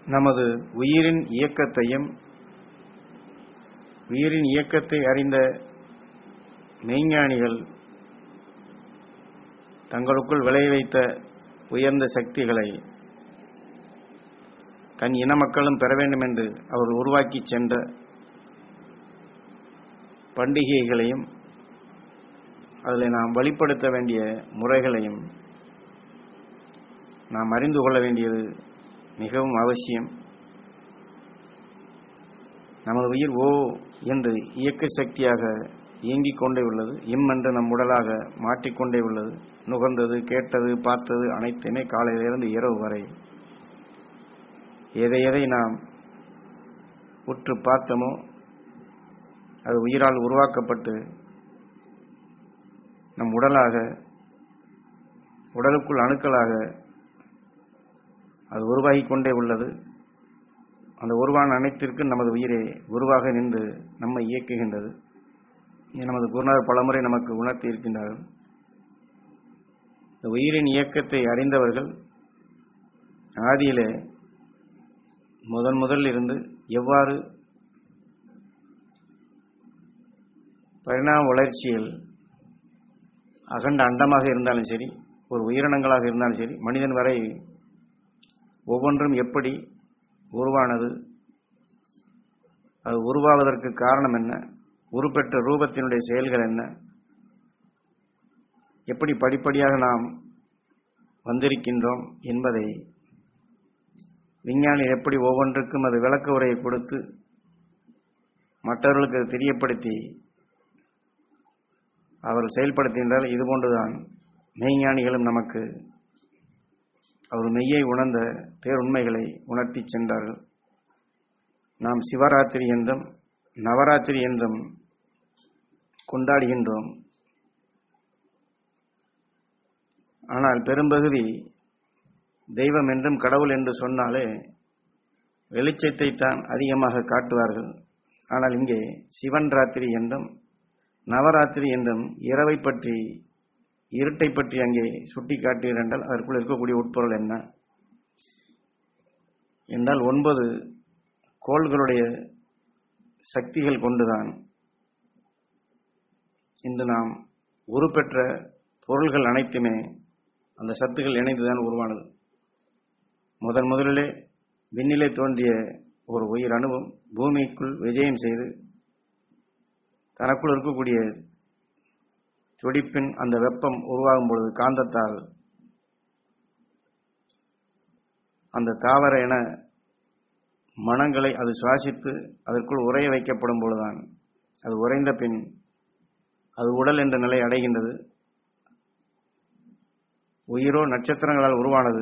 நமது உயிரின் இயக்கத்தையும் உயிரின் இயக்கத்தை அறிந்த மெய்ஞானிகள் தங்களுக்குள் விளைய வைத்த உயர்ந்த சக்திகளை தன் இன மக்களும் பெற வேண்டும் என்று அவர் உருவாக்கி சென்ற பண்டிகைகளையும் அதில் நாம் வழிப்படுத்த வேண்டிய முறைகளையும் நாம் அறிந்து கொள்ள வேண்டியது மிகவும் அவசியம் நமது உயிர் ஓ என்று இயக்க சக்தியாக இயங்கிக் கொண்டே உள்ளது இம் என்று நம் உடலாக மாற்றிக்கொண்டே உள்ளது நுகர்ந்தது கேட்டது பார்த்தது அனைத்துமே காலையிலிருந்து இரவு வரை எதை எதை நாம் உற்று பார்த்தோமோ அது உயிரால் உருவாக்கப்பட்டு நம் உடலாக உடலுக்குள் அணுக்களாக அது உருவாகி கொண்டே உள்ளது அந்த உருவான அனைத்திற்கு நமது உயிரே குருவாக நின்று நம்மை இயக்குகின்றது நமது குருநாதர் பலமுறை நமக்கு உணர்த்தி இருக்கின்றார்கள் இந்த உயிரின் இயக்கத்தை அறிந்தவர்கள் ஆதியிலே முதன் முதல் இருந்து எவ்வாறு பரிணாம வளர்ச்சியில் அகண்ட அண்டமாக இருந்தாலும் சரி ஒரு உயிரினங்களாக இருந்தாலும் சரி மனிதன் வரை ஒவ்வொன்றும் எப்படி உருவானது அது உருவாவதற்கு காரணம் என்ன உருப்பெற்ற ரூபத்தினுடைய செயல்கள் என்ன எப்படி படிப்படியாக நாம் வந்திருக்கின்றோம் என்பதை விஞ்ஞானி எப்படி ஒவ்வொன்றுக்கும் அது விளக்க உரையை கொடுத்து மற்றவர்களுக்கு அது தெரியப்படுத்தி அவர் செயல்படுத்துகின்றால் இதுபோன்றுதான் மெய்ஞானிகளும் நமக்கு அவர் மெய்யை உணர்ந்த பேருண்மைகளை உணர்த்தி சென்றார்கள் நாம் சிவராத்திரி என்றும் நவராத்திரி என்றும் கொண்டாடுகின்றோம் ஆனால் பெரும்பகுதி தெய்வம் என்றும் கடவுள் என்று சொன்னாலே வெளிச்சத்தை தான் அதிகமாக காட்டுவார்கள் ஆனால் இங்கே சிவன் ராத்திரி என்றும் நவராத்திரி என்றும் இரவை பற்றி இருட்டை பற்றி அங்கே சுட்டி காட்டுகிறார்கள் அதற்குள் இருக்கக்கூடிய உட்பொருள் என்ன என்றால் ஒன்பது கோள்களுடைய சக்திகள் கொண்டுதான் இன்று நாம் உருப்பெற்ற பொருள்கள் அனைத்துமே அந்த சத்துகள் இணைந்துதான் உருவானது முதன் முதலிலே விண்ணிலே தோன்றிய ஒரு உயிர் அணுவும் பூமிக்குள் விஜயம் செய்து தனக்குள் இருக்கக்கூடிய துடிப்பின் அந்த வெப்பம் உருவாகும் பொழுது காந்தத்தால் அந்த தாவர என மனங்களை அது சுவாசித்து அதற்குள் உரைய வைக்கப்படும் பொழுதுதான் அது உறைந்த பின் அது உடல் என்ற நிலை அடைகின்றது உயிரோ நட்சத்திரங்களால் உருவானது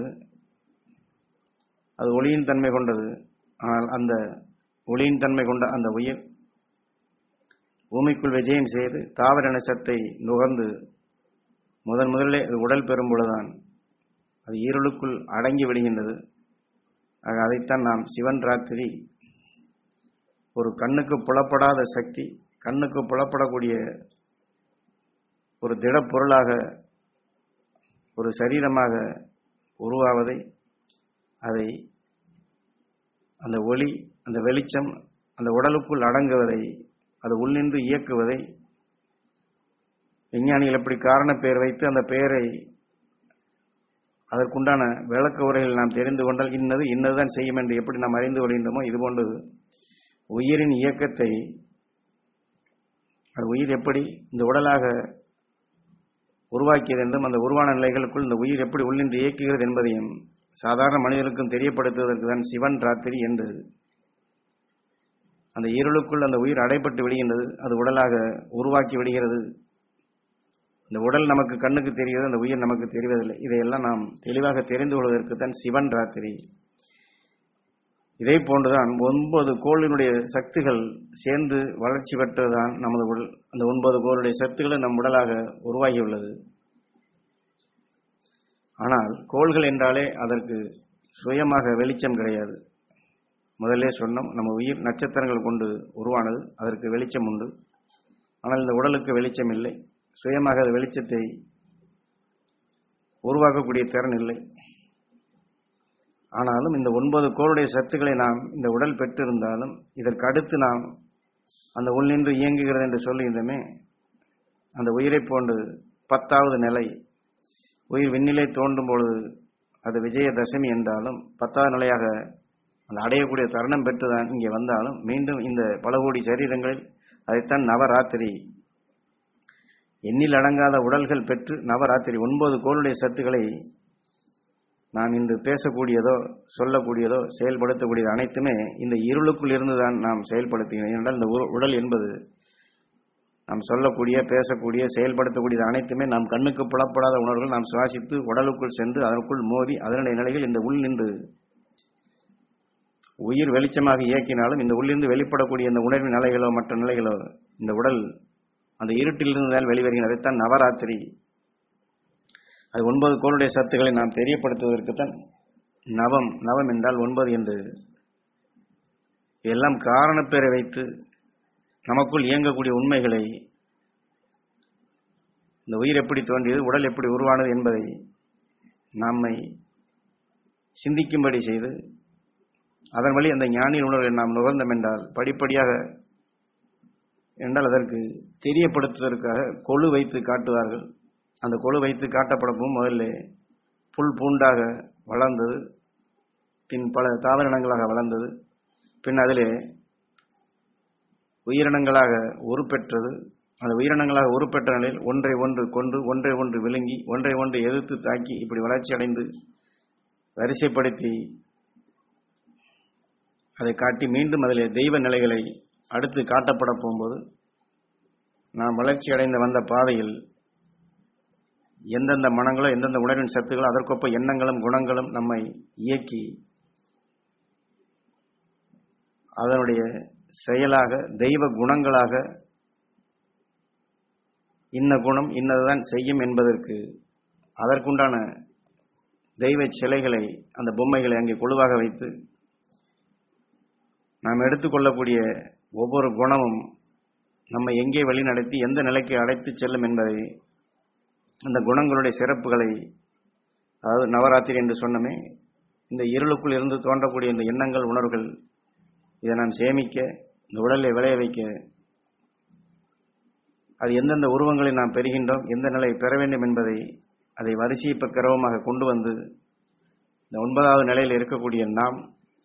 அது ஒளியின் தன்மை கொண்டது ஆனால் அந்த ஒளியின் தன்மை கொண்ட அந்த உயிர் பூமிக்குள் விஜயம் செய்து தாவர நசத்தை நுகர்ந்து முதன் முதலிலே அது உடல் பெறும் பொழுதுதான் அது ஈரலுக்குள் அடங்கி விடுகின்றது ஆக அதைத்தான் நாம் சிவன் ராத்திரி ஒரு கண்ணுக்கு புலப்படாத சக்தி கண்ணுக்கு புலப்படக்கூடிய ஒரு திடப்பொருளாக ஒரு சரீரமாக உருவாவதை அதை அந்த ஒளி அந்த வெளிச்சம் அந்த உடலுக்குள் அடங்குவதை அது உள்நின்று இயக்குவதை விஞ்ஞானிகள் எப்படி காரண பெயர் வைத்து அந்த பெயரை அதற்குண்டான விளக்க உரைகள் நாம் தெரிந்து கொண்டால் இன்னது இன்னதுதான் செய்யும் என்று எப்படி நாம் அறிந்து கொள்கின்றோமோ இதுபோன்று உயிரின் இயக்கத்தை அது உயிர் எப்படி இந்த உடலாக உருவாக்கியது என்றும் அந்த உருவான நிலைகளுக்குள் இந்த உயிர் எப்படி உள்ளின்று இயக்குகிறது என்பதையும் சாதாரண மனிதனுக்கும் தெரியப்படுத்துவதற்கு தான் சிவன் ராத்திரி என்று அந்த இருளுக்குள் அந்த உயிர் அடைப்பட்டு விடுகின்றது அது உடலாக உருவாக்கி விடுகிறது இந்த உடல் நமக்கு கண்ணுக்கு தெரிகிறது அந்த உயிர் நமக்கு தெரிவதில்லை இதையெல்லாம் நாம் தெளிவாக தெரிந்து கொள்வதற்கு தான் சிவன் ராத்திரி இதே போன்றுதான் ஒன்பது கோளினுடைய சக்திகள் சேர்ந்து வளர்ச்சி பெற்றதுதான் நமது உடல் அந்த ஒன்பது கோளுடைய சக்திகளும் நம் உடலாக உருவாகியுள்ளது ஆனால் கோள்கள் என்றாலே அதற்கு சுயமாக வெளிச்சம் கிடையாது முதல்ல சொன்னோம் நம்ம உயிர் நட்சத்திரங்கள் கொண்டு உருவானது அதற்கு வெளிச்சம் உண்டு ஆனால் இந்த உடலுக்கு வெளிச்சம் இல்லை சுயமாக அது வெளிச்சத்தை உருவாக்கக்கூடிய திறன் இல்லை ஆனாலும் இந்த ஒன்பது கோளுடைய சத்துக்களை நாம் இந்த உடல் பெற்றிருந்தாலும் இதற்கு அடுத்து நாம் அந்த உள் நின்று இயங்குகிறது என்று சொல்லுகின்றமே அந்த உயிரை போன்று பத்தாவது நிலை உயிர் விண்ணிலே தோன்றும் பொழுது அது விஜயதசமி என்றாலும் பத்தாவது நிலையாக அந்த அடையக்கூடிய தருணம் பெற்றுதான் இங்கே வந்தாலும் மீண்டும் இந்த பல கோடி சரீரங்களில் அதைத்தான் நவராத்திரி எண்ணில் அடங்காத உடல்கள் பெற்று நவராத்திரி ஒன்பது கோளுடைய சத்துக்களை நாம் இன்று பேசக்கூடியதோ சொல்லக்கூடியதோ செயல்படுத்தக்கூடியது அனைத்துமே இந்த இருளுக்குள் இருந்துதான் நாம் செயல்படுத்துகிறோம் ஏனென்றால் இந்த உடல் என்பது நாம் சொல்லக்கூடிய பேசக்கூடிய செயல்படுத்தக்கூடியது அனைத்துமே நாம் கண்ணுக்கு புலப்படாத உணர்வுகள் நாம் சுவாசித்து உடலுக்குள் சென்று அதற்குள் மோதி அதனுடைய நிலையில் இந்த உள் நின்று உயிர் வெளிச்சமாக இயக்கினாலும் இந்த உள்ளிருந்து வெளிப்படக்கூடிய இந்த உணர்வின் நிலைகளோ மற்ற நிலைகளோ இந்த உடல் அந்த இருட்டிலிருந்து தான் வெளிவருகிறது அதைத்தான் நவராத்திரி அது ஒன்பது கோளுடைய சத்துக்களை நாம் தெரியப்படுத்துவதற்குத்தான் நவம் நவம் என்றால் ஒன்பது என்று எல்லாம் காரணப்பேரை வைத்து நமக்குள் இயங்கக்கூடிய உண்மைகளை இந்த உயிர் எப்படி தோன்றியது உடல் எப்படி உருவானது என்பதை நம்மை சிந்திக்கும்படி செய்து அதன் வழி அந்த ஞானியின் உணர்வை நாம் நுகர்ந்தோம் என்றால் படிப்படியாக என்றால் அதற்கு தெரியப்படுத்துவதற்காக கொழு வைத்து காட்டுவார்கள் அந்த கொழு வைத்து காட்டப்படவும் முதல்ல புல் பூண்டாக வளர்ந்தது பின் பல தாவரினங்களாக வளர்ந்தது பின் அதிலே உயிரினங்களாக உருப்பெற்றது அந்த உயிரினங்களாக உருப்பெற்ற நிலையில் ஒன்றை ஒன்று கொண்டு ஒன்றை ஒன்று விழுங்கி ஒன்றை ஒன்று எதிர்த்து தாக்கி இப்படி வளர்ச்சி அடைந்து வரிசைப்படுத்தி அதை காட்டி மீண்டும் அதில் தெய்வ நிலைகளை அடுத்து காட்டப்பட போகும்போது நாம் வளர்ச்சி அடைந்து வந்த பாதையில் எந்தெந்த மனங்களோ எந்தெந்த உணர்வின் சத்துகளோ அதற்கொப்ப எண்ணங்களும் குணங்களும் நம்மை இயக்கி அதனுடைய செயலாக தெய்வ குணங்களாக இன்ன குணம் இன்னதுதான் செய்யும் என்பதற்கு அதற்குண்டான தெய்வ சிலைகளை அந்த பொம்மைகளை அங்கே குழுவாக வைத்து நாம் எடுத்துக்கொள்ளக்கூடிய ஒவ்வொரு குணமும் நம்மை எங்கே வழிநடத்தி எந்த நிலைக்கு அழைத்து செல்லும் என்பதை அந்த குணங்களுடைய சிறப்புகளை அதாவது நவராத்திரி என்று சொன்னமே இந்த இருளுக்குள் இருந்து தோன்றக்கூடிய இந்த எண்ணங்கள் உணர்வுகள் இதை நாம் சேமிக்க இந்த உடலை விளைய வைக்க அது எந்தெந்த உருவங்களை நாம் பெறுகின்றோம் எந்த நிலை பெற வேண்டும் என்பதை அதை வரிசை கிரவமாக கொண்டு வந்து இந்த ஒன்பதாவது நிலையில் இருக்கக்கூடிய நாம்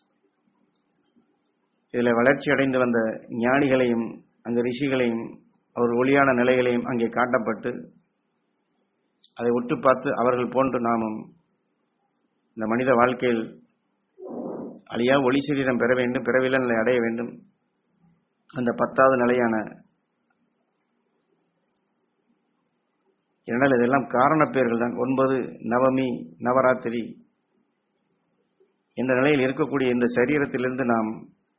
இதில் வளர்ச்சி அடைந்து வந்த ஞானிகளையும் அந்த ரிஷிகளையும் அவர் ஒளியான நிலைகளையும் அங்கே காட்டப்பட்டு அதை ஒட்டு பார்த்து அவர்கள் போன்று நாமும் இந்த மனித வாழ்க்கையில் அழியா ஒளி சரீரம் பெற வேண்டும் பிறவில நிலை அடைய வேண்டும் அந்த பத்தாவது நிலையான என்னால் இதெல்லாம் காரண பெயர்கள் தான் ஒன்பது நவமி நவராத்திரி என்ற நிலையில் இருக்கக்கூடிய இந்த சரீரத்திலிருந்து நாம்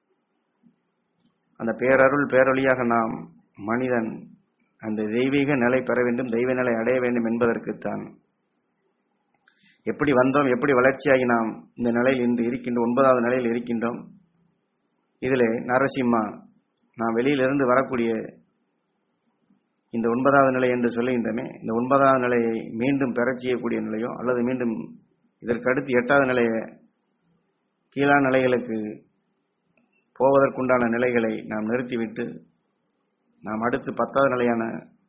அந்த பேரருள் பேரொழியாக நாம் மனிதன் அந்த தெய்வீக நிலை பெற வேண்டும் தெய்வ நிலை அடைய வேண்டும் என்பதற்குத்தான் எப்படி வந்தோம் எப்படி வளர்ச்சியாகி நாம் இந்த நிலையில் இன்று இருக்கின்றோம் ஒன்பதாவது நிலையில் இருக்கின்றோம் இதிலே நரசிம்மா நாம் வெளியிலிருந்து வரக்கூடிய இந்த ஒன்பதாவது நிலை என்று சொல்லுகின்றமே இந்த ஒன்பதாவது நிலையை மீண்டும் பெறச் செய்யக்கூடிய நிலையோ அல்லது மீண்டும் இதற்கு அடுத்து எட்டாவது நிலையை கீழா நிலைகளுக்கு போவதற்குண்டான நிலைகளை நாம் நிறுத்திவிட்டு நாம் அடுத்து பத்தாவது நிலையான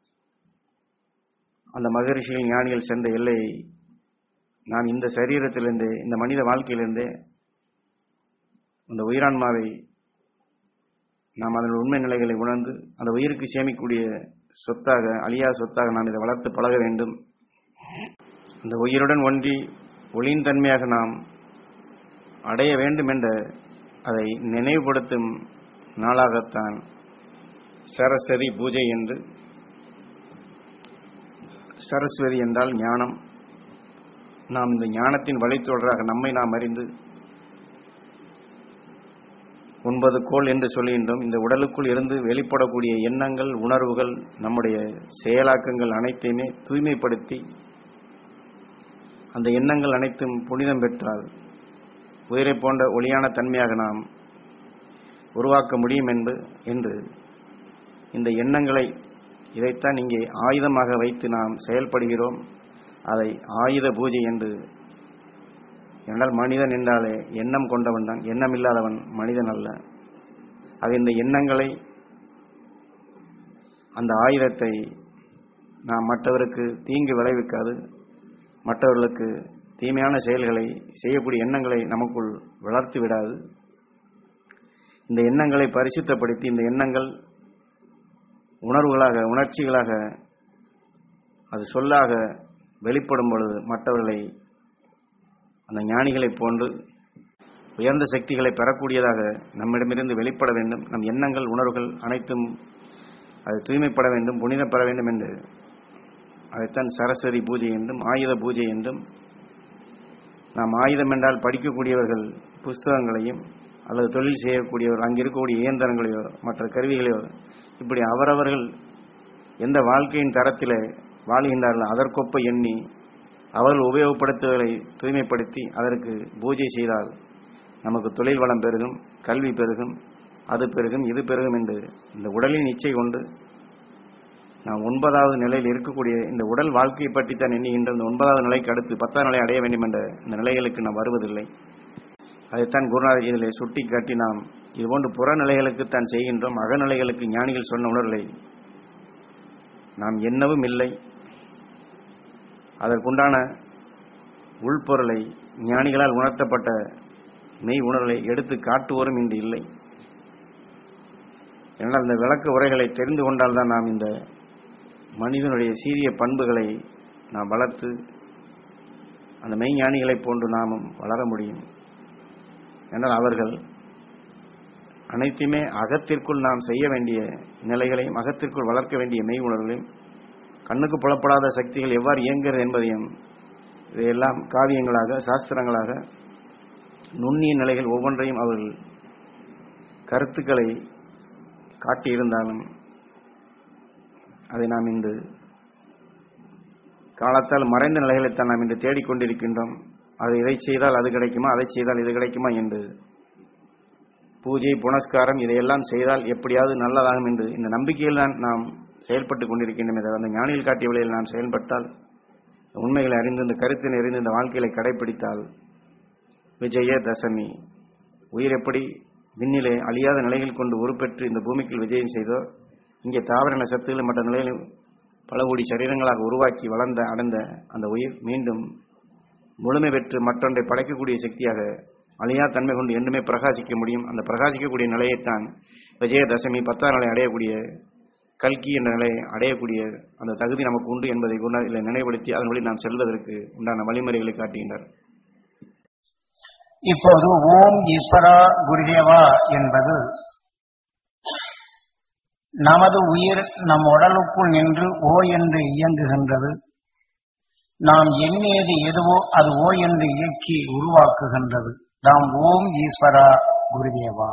அந்த மகரிஷிகள் ஞானிகள் சென்ற எல்லையை நாம் இந்த சரீரத்திலிருந்தே இந்த மனித வாழ்க்கையிலிருந்தே அந்த உயிரான்மாவை நாம் அதன் உண்மை நிலைகளை உணர்ந்து அந்த உயிருக்கு சேமிக்கக்கூடிய சொத்தாக அழியா சொத்தாக நாம் இதை வளர்த்து பழக வேண்டும் அந்த உயிருடன் ஒன்றி ஒளியின் தன்மையாக நாம் அடைய வேண்டும் என்ற அதை நினைவுபடுத்தும் நாளாகத்தான் சரஸ்வதி பூஜை என்று சரஸ்வதி என்றால் ஞானம் நாம் இந்த ஞானத்தின் வழித்தொடராக நம்மை நாம் அறிந்து ஒன்பது கோள் என்று சொல்கின்றோம் இந்த உடலுக்குள் இருந்து வெளிப்படக்கூடிய எண்ணங்கள் உணர்வுகள் நம்முடைய செயலாக்கங்கள் அனைத்தையுமே தூய்மைப்படுத்தி அந்த எண்ணங்கள் அனைத்தும் புனிதம் பெற்றால் உயிரை போன்ற ஒளியான தன்மையாக நாம் உருவாக்க முடியும் என்று என்று இந்த எண்ணங்களை இதைத்தான் இங்கே ஆயுதமாக வைத்து நாம் செயல்படுகிறோம் அதை ஆயுத பூஜை என்று என்றால் மனிதன் என்றாலே எண்ணம் கொண்டவன் தான் எண்ணம் இல்லாதவன் மனிதன் அல்ல அது இந்த எண்ணங்களை அந்த ஆயுதத்தை நாம் மற்றவருக்கு தீங்கு விளைவிக்காது மற்றவர்களுக்கு தீமையான செயல்களை செய்யக்கூடிய எண்ணங்களை நமக்குள் வளர்த்து விடாது இந்த எண்ணங்களை பரிசுத்தப்படுத்தி இந்த எண்ணங்கள் உணர்வுகளாக உணர்ச்சிகளாக அது சொல்லாக வெளிப்படும் பொழுது மற்றவர்களை அந்த ஞானிகளைப் போன்று உயர்ந்த சக்திகளை பெறக்கூடியதாக நம்மிடமிருந்து வெளிப்பட வேண்டும் நம் எண்ணங்கள் உணர்வுகள் அனைத்தும் அது தூய்மைப்பட வேண்டும் புனிதப்பட வேண்டும் என்று அதைத்தான் சரஸ்வதி பூஜை என்றும் ஆயுத பூஜை என்றும் நாம் ஆயுதம் என்றால் படிக்கக்கூடியவர்கள் புஸ்தகங்களையும் அல்லது தொழில் செய்யக்கூடியவர் அங்கே இருக்கக்கூடிய இயந்திரங்களையோ மற்ற கருவிகளையோ இப்படி அவரவர்கள் எந்த வாழ்க்கையின் தரத்தில் வாழ்கின்றார்களோ அதற்கொப்ப எண்ணி அவர்கள் உபயோகப்படுத்துவதை தூய்மைப்படுத்தி அதற்கு பூஜை செய்தால் நமக்கு தொழில் வளம் பெருகும் கல்வி பெருகும் அது பெருகும் இது பெருகும் என்று இந்த உடலின் இச்சை கொண்டு நாம் ஒன்பதாவது நிலையில் இருக்கக்கூடிய இந்த உடல் வாழ்க்கையை பற்றி தான் எண்ணுகின்ற இந்த ஒன்பதாவது நிலைக்கு அடுத்து பத்தாம் நிலை அடைய வேண்டும் என்ற இந்த நிலைகளுக்கு நாம் வருவதில்லை அதைத்தான் குருநாதர் இதிலே சுட்டி காட்டி நாம் இதுபோன்று புறநிலைகளுக்கு தான் செய்கின்றோம் அகநிலைகளுக்கு ஞானிகள் சொன்ன உணர்வுகளை நாம் என்னவும் இல்லை அதற்குண்டான உள்பொருளை ஞானிகளால் உணர்த்தப்பட்ட மெய் உணர்வை எடுத்து காட்டுவோரும் இன்று இல்லை என்னால் இந்த விளக்க உரைகளை தெரிந்து கொண்டால்தான் நாம் இந்த மனிதனுடைய சீரிய பண்புகளை நாம் வளர்த்து அந்த மெய்ஞானிகளைப் போன்று நாமும் வளர முடியும் என்றால் அவர்கள் அனைத்துமே அகத்திற்குள் நாம் செய்ய வேண்டிய நிலைகளையும் அகத்திற்குள் வளர்க்க வேண்டிய மெய் உணர்வுகளையும் கண்ணுக்கு புலப்படாத சக்திகள் எவ்வாறு இயங்குகிறது என்பதையும் இதையெல்லாம் காவியங்களாக சாஸ்திரங்களாக நுண்ணிய நிலைகள் ஒவ்வொன்றையும் அவர்கள் கருத்துக்களை காட்டியிருந்தாலும் அதை நாம் இன்று காலத்தால் மறைந்த நிலைகளைத்தான் நாம் இன்று தேடிக்கொண்டிருக்கின்றோம் அது இதை செய்தால் அது கிடைக்குமா அதை செய்தால் இது கிடைக்குமா என்று பூஜை புனஸ்காரம் இதையெல்லாம் செய்தால் எப்படியாவது நல்லதாகும் என்று இந்த நம்பிக்கையில் தான் நாம் செயல்பட்டு கொண்டிருக்கின்றோம் தவிர அந்த ஞானிகள் காட்டிய வழியில் நாம் செயல்பட்டால் உண்மைகளை அறிந்து இந்த கருத்தினை அறிந்து இந்த வாழ்க்கையை கடைபிடித்தால் விஜய தசமி உயிர் எப்படி விண்ணிலே அழியாத நிலைகள் கொண்டு உருப்பெற்று இந்த பூமிக்குள் விஜயம் செய்தோ இங்கே தாவர சத்துகள் மற்ற நிலையில் பல கோடி சரீரங்களாக உருவாக்கி வளர்ந்த அடைந்த அந்த உயிர் மீண்டும் முழுமை பெற்று மற்றொன்றை படைக்கக்கூடிய சக்தியாக அழியா தன்மை கொண்டு என்றுமே பிரகாசிக்க முடியும் அந்த பிரகாசிக்கக்கூடிய நிலையைத்தான் விஜயதசமி பத்தாம் நிலை அடையக்கூடிய கல்கி என்ற நிலையை அடையக்கூடிய அந்த தகுதி நமக்கு உண்டு என்பதை இதில் நினைவுபடுத்தி அதன் வழி நாம் செல்வதற்கு உண்டான வழிமுறைகளை காட்டுகின்றார் இப்போது ஓம் ஈஸ்வரா குருதேவா என்பது நமது உயிர் நம் உடலுக்குள் நின்று ஓ என்று இயங்குகின்றது நாம் எண்ணியது எதுவோ அது ஓ என்று இயக்கி உருவாக்குகின்றது நாம் ஓம் ஈஸ்வரா குருதேவா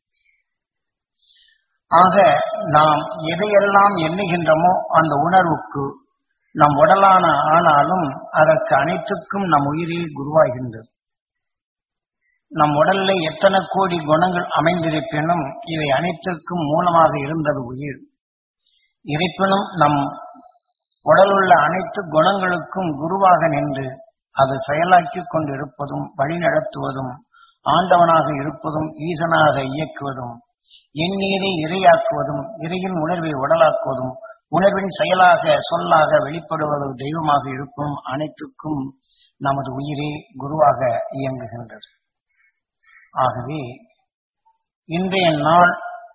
ஆக நாம் எதையெல்லாம் எண்ணுகின்றோமோ அந்த உணர்வுக்கு நம் உடலான ஆனாலும் அதற்கு அனைத்துக்கும் நம் உயிரே குருவாகின்றது நம் உடல்ல எத்தனை கோடி குணங்கள் அமைந்திருப்பினும் இவை அனைத்திற்கும் மூலமாக இருந்தது உயிர் இருப்பினும் நம் உடலுள்ள அனைத்து குணங்களுக்கும் குருவாக நின்று அது செயலாக்கிக் கொண்டிருப்பதும் வழிநடத்துவதும் ஆண்டவனாக இருப்பதும் ஈசனாக இயக்குவதும் எண்ணீரை இரையாக்குவதும் இறையின் உணர்வை உடலாக்குவதும் உணர்வின் செயலாக சொல்லாக வெளிப்படுவதும் தெய்வமாக இருக்கும் அனைத்துக்கும் நமது உயிரே குருவாக இயங்குகின்றது ஆகவே இன்றைய நாள்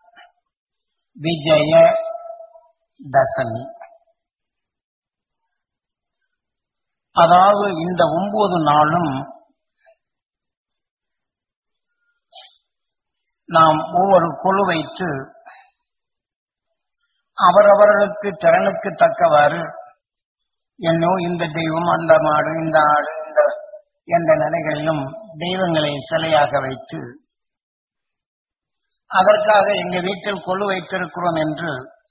விஜய தசமி அதாவது இந்த ஒன்பது நாளும் நாம் ஒவ்வொரு குழு வைத்து அவரவர்களுக்கு திறனுக்கு தக்கவாறு என்னோ இந்த தெய்வம் அந்த மாடு இந்த ஆடு இந்த என்ற நிலைகளிலும் தெய்வங்களை சிலையாக வைத்து அதற்காக எங்க வீட்டில் கொள்ளு வைத்திருக்கிறோம் என்று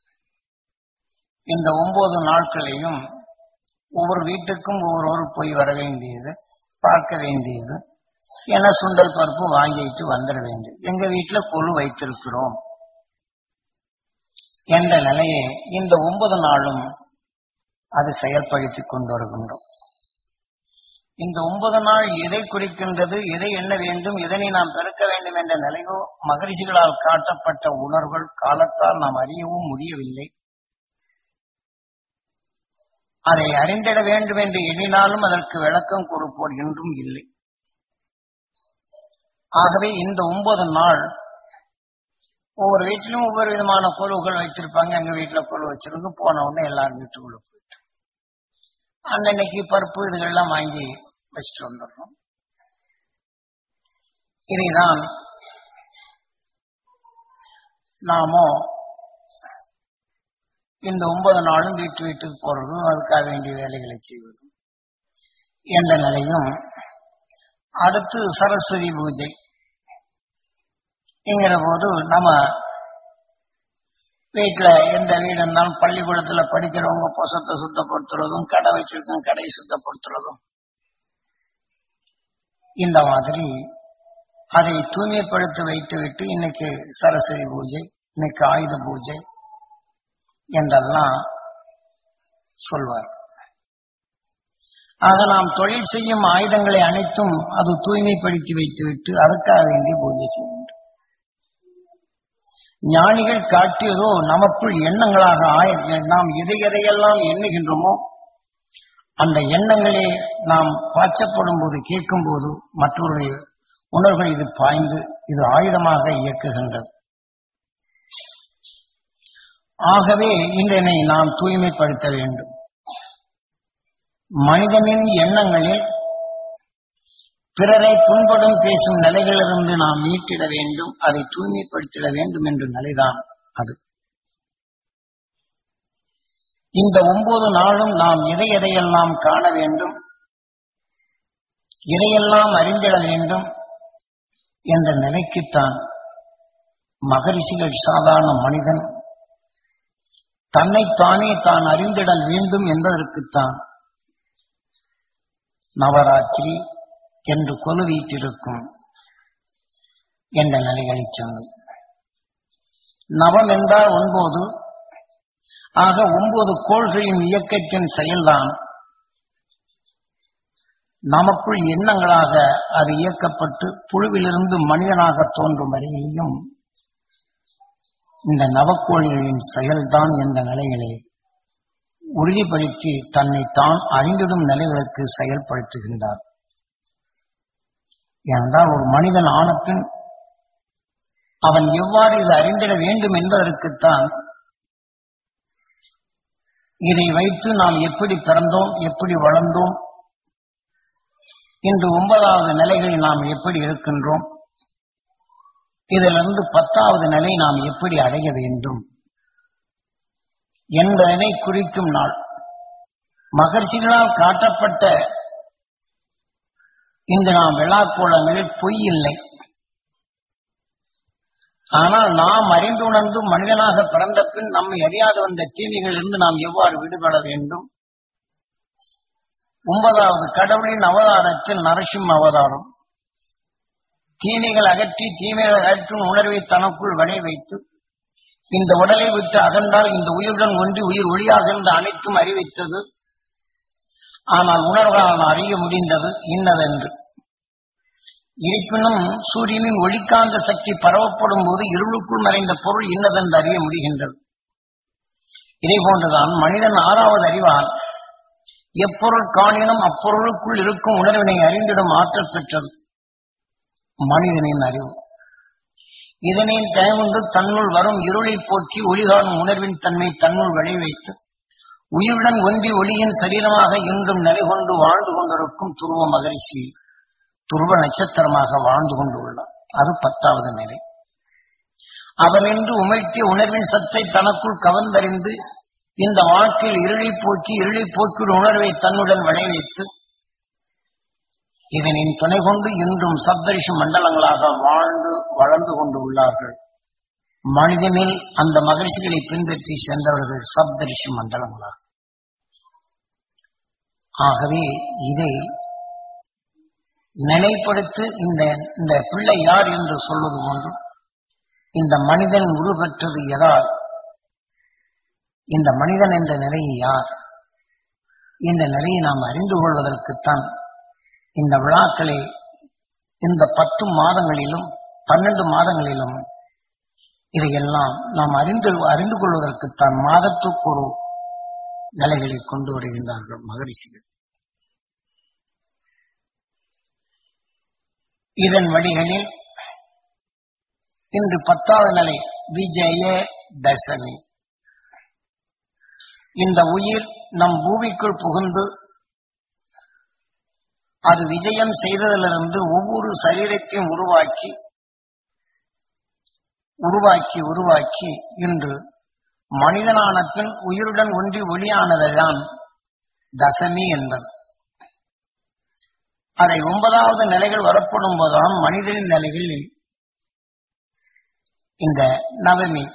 இந்த ஒன்பது நாட்களையும் ஒவ்வொரு வீட்டுக்கும் ஒவ்வொரு போய் வர வேண்டியது பார்க்க வேண்டியது என சுண்டல் பருப்பு வாங்கிட்டு வந்துட வேண்டியது எங்க வீட்டுல கொழு வைத்திருக்கிறோம் என்ற நிலையை இந்த ஒன்பது நாளும் அது செயல்படுத்திக் கொண்டு வருகின்றோம் இந்த ஒன்பது நாள் எதை குறிக்கின்றது எதை எண்ண வேண்டும் எதனை நாம் பெருக்க வேண்டும் என்ற நிலையோ மகரிஷிகளால் காட்டப்பட்ட உணர்வுகள் காலத்தால் நாம் அறியவும் முடியவில்லை அதை அறிந்திட வேண்டும் என்று எண்ணினாலும் அதற்கு விளக்கம் கொடுப்போர் என்றும் இல்லை ஆகவே இந்த ஒன்பது நாள் ஒவ்வொரு வீட்டிலும் ஒவ்வொரு விதமான கொழுவுகள் வைத்திருப்பாங்க எங்க வீட்டுல கொழு வச்சிருந்து போன உடனே எல்லாரும் வீட்டுக்குள்ள போயிட்டு அன்னன்னைக்கு பருப்பு இதுகள்லாம் வாங்கி வச்சுட்டு வந்துடுறோம் இதைதான் நாமோ இந்த ஒன்பது நாளும் வீட்டு வீட்டுக்கு போறதும் அதுக்காக வேண்டிய வேலைகளை செய்வதும் என்ற நிலையும் அடுத்து சரஸ்வதி பூஜை என்கிற போது நம்ம வீட்டுல எந்த வீடு இருந்தாலும் பள்ளிக்கூடத்துல படிக்கிறவங்க பொசத்தை சுத்தப்படுத்துறதும் கடை வச்சிருக்கோம் கடையை சுத்தப்படுத்துறதும் இந்த மாதிரி அதை தூய்மைப்படுத்தி வைத்துவிட்டு இன்னைக்கு சரஸ்வதி பூஜை இன்னைக்கு ஆயுத பூஜை என்றெல்லாம் சொல்வார் ஆக நாம் தொழில் செய்யும் ஆயுதங்களை அனைத்தும் அது தூய்மைப்படுத்தி வைத்துவிட்டு அதுக்காக வேண்டி பூஜை செய்ய வேண்டும் ஞானிகள் காட்டியதோ நமக்குள் எண்ணங்களாக ஆய நாம் எதை எதையெல்லாம் எண்ணுகின்றோமோ அந்த எண்ணங்களே நாம் பாய்ச்சப்படும் போது கேட்கும் போது மற்றவருடைய உணர்வுகள் இது பாய்ந்து இது ஆயுதமாக இயக்குகின்றது ஆகவே இன்றனை நாம் தூய்மைப்படுத்த வேண்டும் மனிதனின் எண்ணங்களில் பிறரை புண்படும் பேசும் நிலைகளிலிருந்து நாம் மீட்டிட வேண்டும் அதை தூய்மைப்படுத்திட வேண்டும் என்ற நிலைதான் அது இந்த ஒன்பது நாளும் நாம் எதை எதையெல்லாம் காண வேண்டும் எதையெல்லாம் அறிந்திட வேண்டும் என்ற நிலைக்குத்தான் மகரிஷிகள் சாதாரண மனிதன் தன்னைத்தானே தான் அறிந்திடல் வேண்டும் என்பதற்குத்தான் நவராத்திரி என்று கொலுவீட்டிருக்கும் என்ற நிலைகளை சொன்னது நவம் என்றால் ஒன்பது ஆக ஒன்பது கோள்களின் இயக்கத்தின் செயல்தான் நமக்குள் எண்ணங்களாக அது இயக்கப்பட்டு புழுவிலிருந்து மனிதனாக தோன்றும் வரையிலையும் இந்த நவக்கோள்களின் செயல்தான் என்ற நிலையிலே உறுதிப்படுத்தி தன்னை தான் அறிந்திடும் நிலைகளுக்கு செயல்படுத்துகின்றார் ஏனென்றால் ஒரு மனிதன் ஆனப்பின் அவன் எவ்வாறு இது அறிந்திட வேண்டும் என்பதற்குத்தான் இதை வைத்து நாம் எப்படி பிறந்தோம் எப்படி வளர்ந்தோம் இன்று ஒன்பதாவது நிலைகளில் நாம் எப்படி இருக்கின்றோம் இதிலிருந்து பத்தாவது நிலை நாம் எப்படி அடைய வேண்டும் என்பதனை குறிக்கும் நாள் மகர்ஷிகளால் காட்டப்பட்ட இங்கு நாம் விழாக்கோளங்களில் பொய் இல்லை ஆனால் நாம் அறிந்துணர்ந்து மனிதனாக பிறந்த பின் நம்மை அறியாத வந்த தீமைகளிலிருந்து நாம் எவ்வாறு விடுபட வேண்டும் ஒன்பதாவது கடவுளின் அவதாரத்தில் நரசிம்ம அவதாரம் தீமைகள் அகற்றி தீமைகள் அகற்றும் உணர்வை தனக்குள் வடை வைத்து இந்த உடலை விட்டு அகன்றால் இந்த உயிருடன் ஒன்றி உயிர் ஒளியாக இருந்த அனைத்தும் அறிவித்தது ஆனால் உணர்வால் அறிய முடிந்தது இன்னதென்று இருப்பினும் சூரியனின் ஒளிக்காந்த சக்தி பரவப்படும் போது இருளுக்குள் மறைந்த பொருள் இன்னதென்று அறிய முடிகின்றது இதே போன்றுதான் மனிதன் ஆறாவது அறிவால் எப்பொருள் காணினும் அப்பொருளுக்குள் இருக்கும் உணர்வினை அறிந்திடும் ஆற்றல் பெற்றது மனிதனின் அறிவு இதனை தயவுண்டு தன்னுள் வரும் இருளை போக்கி ஒளிகாணும் உணர்வின் தன்மை தன்னுள் விளைவைத்து உயிருடன் ஒன்றி ஒளியின் சரீரமாக இன்றும் நிலை கொண்டு வாழ்ந்து கொண்டிருக்கும் துருவ மகரிஷி துருவ நட்சத்திரமாக வாழ்ந்து கொண்டுள்ளார் அது பத்தாவது நிலை அவன் என்று உமிழ்த்திய உணர்வின் சத்தை தனக்குள் கவர்ந்தறிந்து இந்த வாழ்க்கையில் இருளை போக்கி இருளை போக்கிய உணர்வை தன்னுடன் விளைவித்து இதனின் துணை கொண்டு இன்றும் சப்தரிஷி மண்டலங்களாக வாழ்ந்து வளர்ந்து கொண்டு உள்ளார்கள் மனிதனில் அந்த மகிழ்ச்சிகளை பின்பற்றி சென்றவர்கள் சப்தரிஷி மண்டலங்களாக ஆகவே இதை நிலைப்படுத்தி இந்த இந்த பிள்ளை யார் என்று சொல்வது போன்று இந்த மனிதன் உருவெற்றது எதால் இந்த மனிதன் என்ற நிலையை யார் இந்த நிலையை நாம் அறிந்து கொள்வதற்குத்தான் இந்த விழாக்களை இந்த பத்து மாதங்களிலும் பன்னெண்டு மாதங்களிலும் இதையெல்லாம் நாம் அறிந்து அறிந்து கொள்வதற்குத்தான் மாதத்துக்கு ஒரு நிலைகளை கொண்டு வருகின்றார்கள் மகரிஷிகள் இதன் வழிகளில் இன்று பத்தாவது நிலை விஜய தசமி இந்த உயிர் நம் பூமிக்குள் புகுந்து அது விஜயம் செய்ததிலிருந்து ஒவ்வொரு சரீரத்தையும் உருவாக்கி உருவாக்கி உருவாக்கி இன்று மனிதனான பின் உயிருடன் ஒன்றி ஒளியானதுதான் தசமி என்பது அதை ஒன்பதாவது நிலைகள் வரப்படும் போதுதான் மனிதனின் நிலைகளில் இந்த நவமி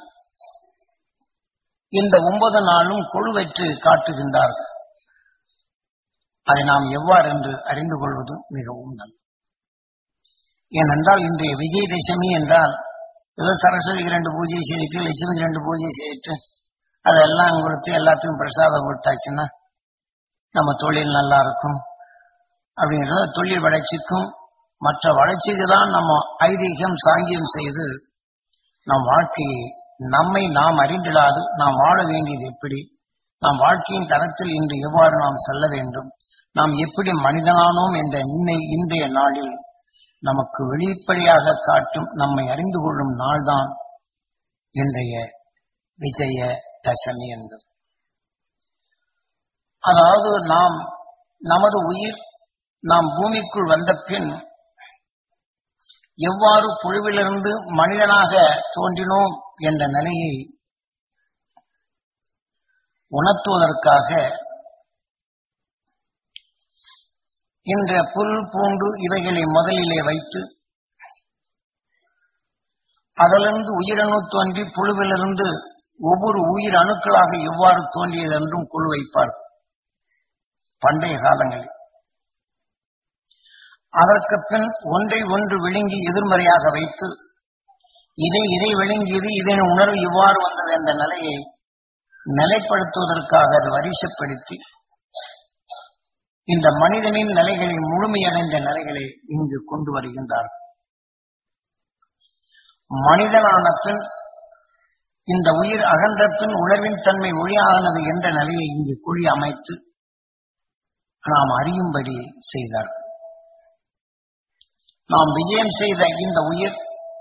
இந்த ஒன்பது நாளும் கொழுவெற்று காட்டுகின்றார்கள் அதை நாம் எவ்வாறு என்று அறிந்து கொள்வது மிகவும் நல்லது ஏனென்றால் இன்றைய விஜயதசமி என்றால் ஏதோ சரஸ்வதிக்கு ரெண்டு பூஜை செய்துட்டு லட்சுமிக்கு ரெண்டு பூஜை செய்துட்டு அதெல்லாம் கொடுத்து எல்லாத்துக்கும் பிரசாதம் கொடுத்தாச்சுன்னா நம்ம தொழில் நல்லா இருக்கும் அப்படிங்கிறத தொழில் வளர்ச்சிக்கும் மற்ற வளர்ச்சிக்கு தான் நம்ம ஐதீகம் சாங்கியம் செய்து நம் வாழ்க்கையை நம்மை நாம் அறிந்திடாது நாம் வாழ வேண்டியது எப்படி நாம் வாழ்க்கையின் தரத்தில் இன்று எவ்வாறு நாம் செல்ல வேண்டும் நாம் எப்படி மனிதனானோம் என்ற இன்னை இன்றைய நாளில் நமக்கு வெளிப்படையாக காட்டும் நம்மை அறிந்து கொள்ளும் நாள்தான் இன்றைய விஜய தசமி என்பது அதாவது நாம் நமது உயிர் நாம் பூமிக்குள் வந்த பின் எவ்வாறு புழுவிலிருந்து மனிதனாக தோன்றினோம் என்ற நிலையை உணர்த்துவதற்காக என்ற புல் பூண்டு இவைகளை முதலிலே வைத்து அதிலிருந்து உயிரணு தோன்றி புழுவிலிருந்து ஒவ்வொரு உயிர் அணுக்களாக எவ்வாறு தோன்றியது என்றும் குழு வைப்பார் பண்டைய காலங்களில் அதற்கு பின் ஒன்றை ஒன்று விழுங்கி எதிர்மறையாக வைத்து இதை இதை விழுங்கியது இதன் உணர்வு இவ்வாறு வந்தது என்ற நிலையை நிலைப்படுத்துவதற்காக அது வரிசைப்படுத்தி இந்த மனிதனின் நிலைகளை முழுமையடைந்த நிலைகளை இங்கு கொண்டு வருகின்றார் மனிதனான பின் இந்த உயிர் அகன்ற பின் உணர்வின் தன்மை ஒளியானது என்ற நிலையை இங்கு குழி அமைத்து நாம் அறியும்படி செய்தார் நாம் விஜயம் செய்த இந்த உயிர்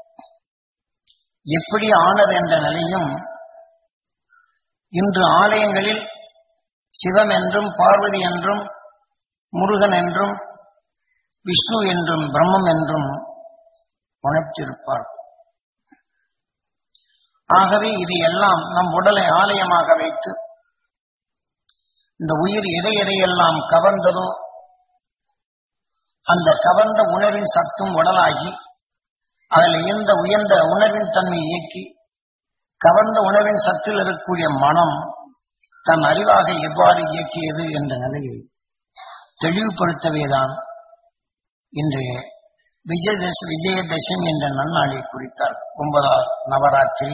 எப்படி ஆனது என்ற நிலையும் இன்று ஆலயங்களில் சிவம் என்றும் பார்வதி என்றும் முருகன் என்றும் விஷ்ணு என்றும் பிரம்மம் என்றும் உணர்த்திருப்பார் ஆகவே இது எல்லாம் நம் உடலை ஆலயமாக வைத்து இந்த உயிர் எதை எதையெல்லாம் கவர்ந்ததோ அந்த கவர்ந்த உணர்வின் சத்தும் உடலாகி அதில் எந்த உயர்ந்த உணர்வின் தன்மை இயக்கி கவர்ந்த உணர்வின் சத்தில் இருக்கக்கூடிய மனம் தன் அறிவாக எவ்வாறு இயக்கியது என்ற நிலையை தெளிவுபடுத்தவேதான் இன்றைய விஜயதச விஜயதசமி என்ற நன்னாளை குறித்தார் ஒன்பதாம் நவராத்திரி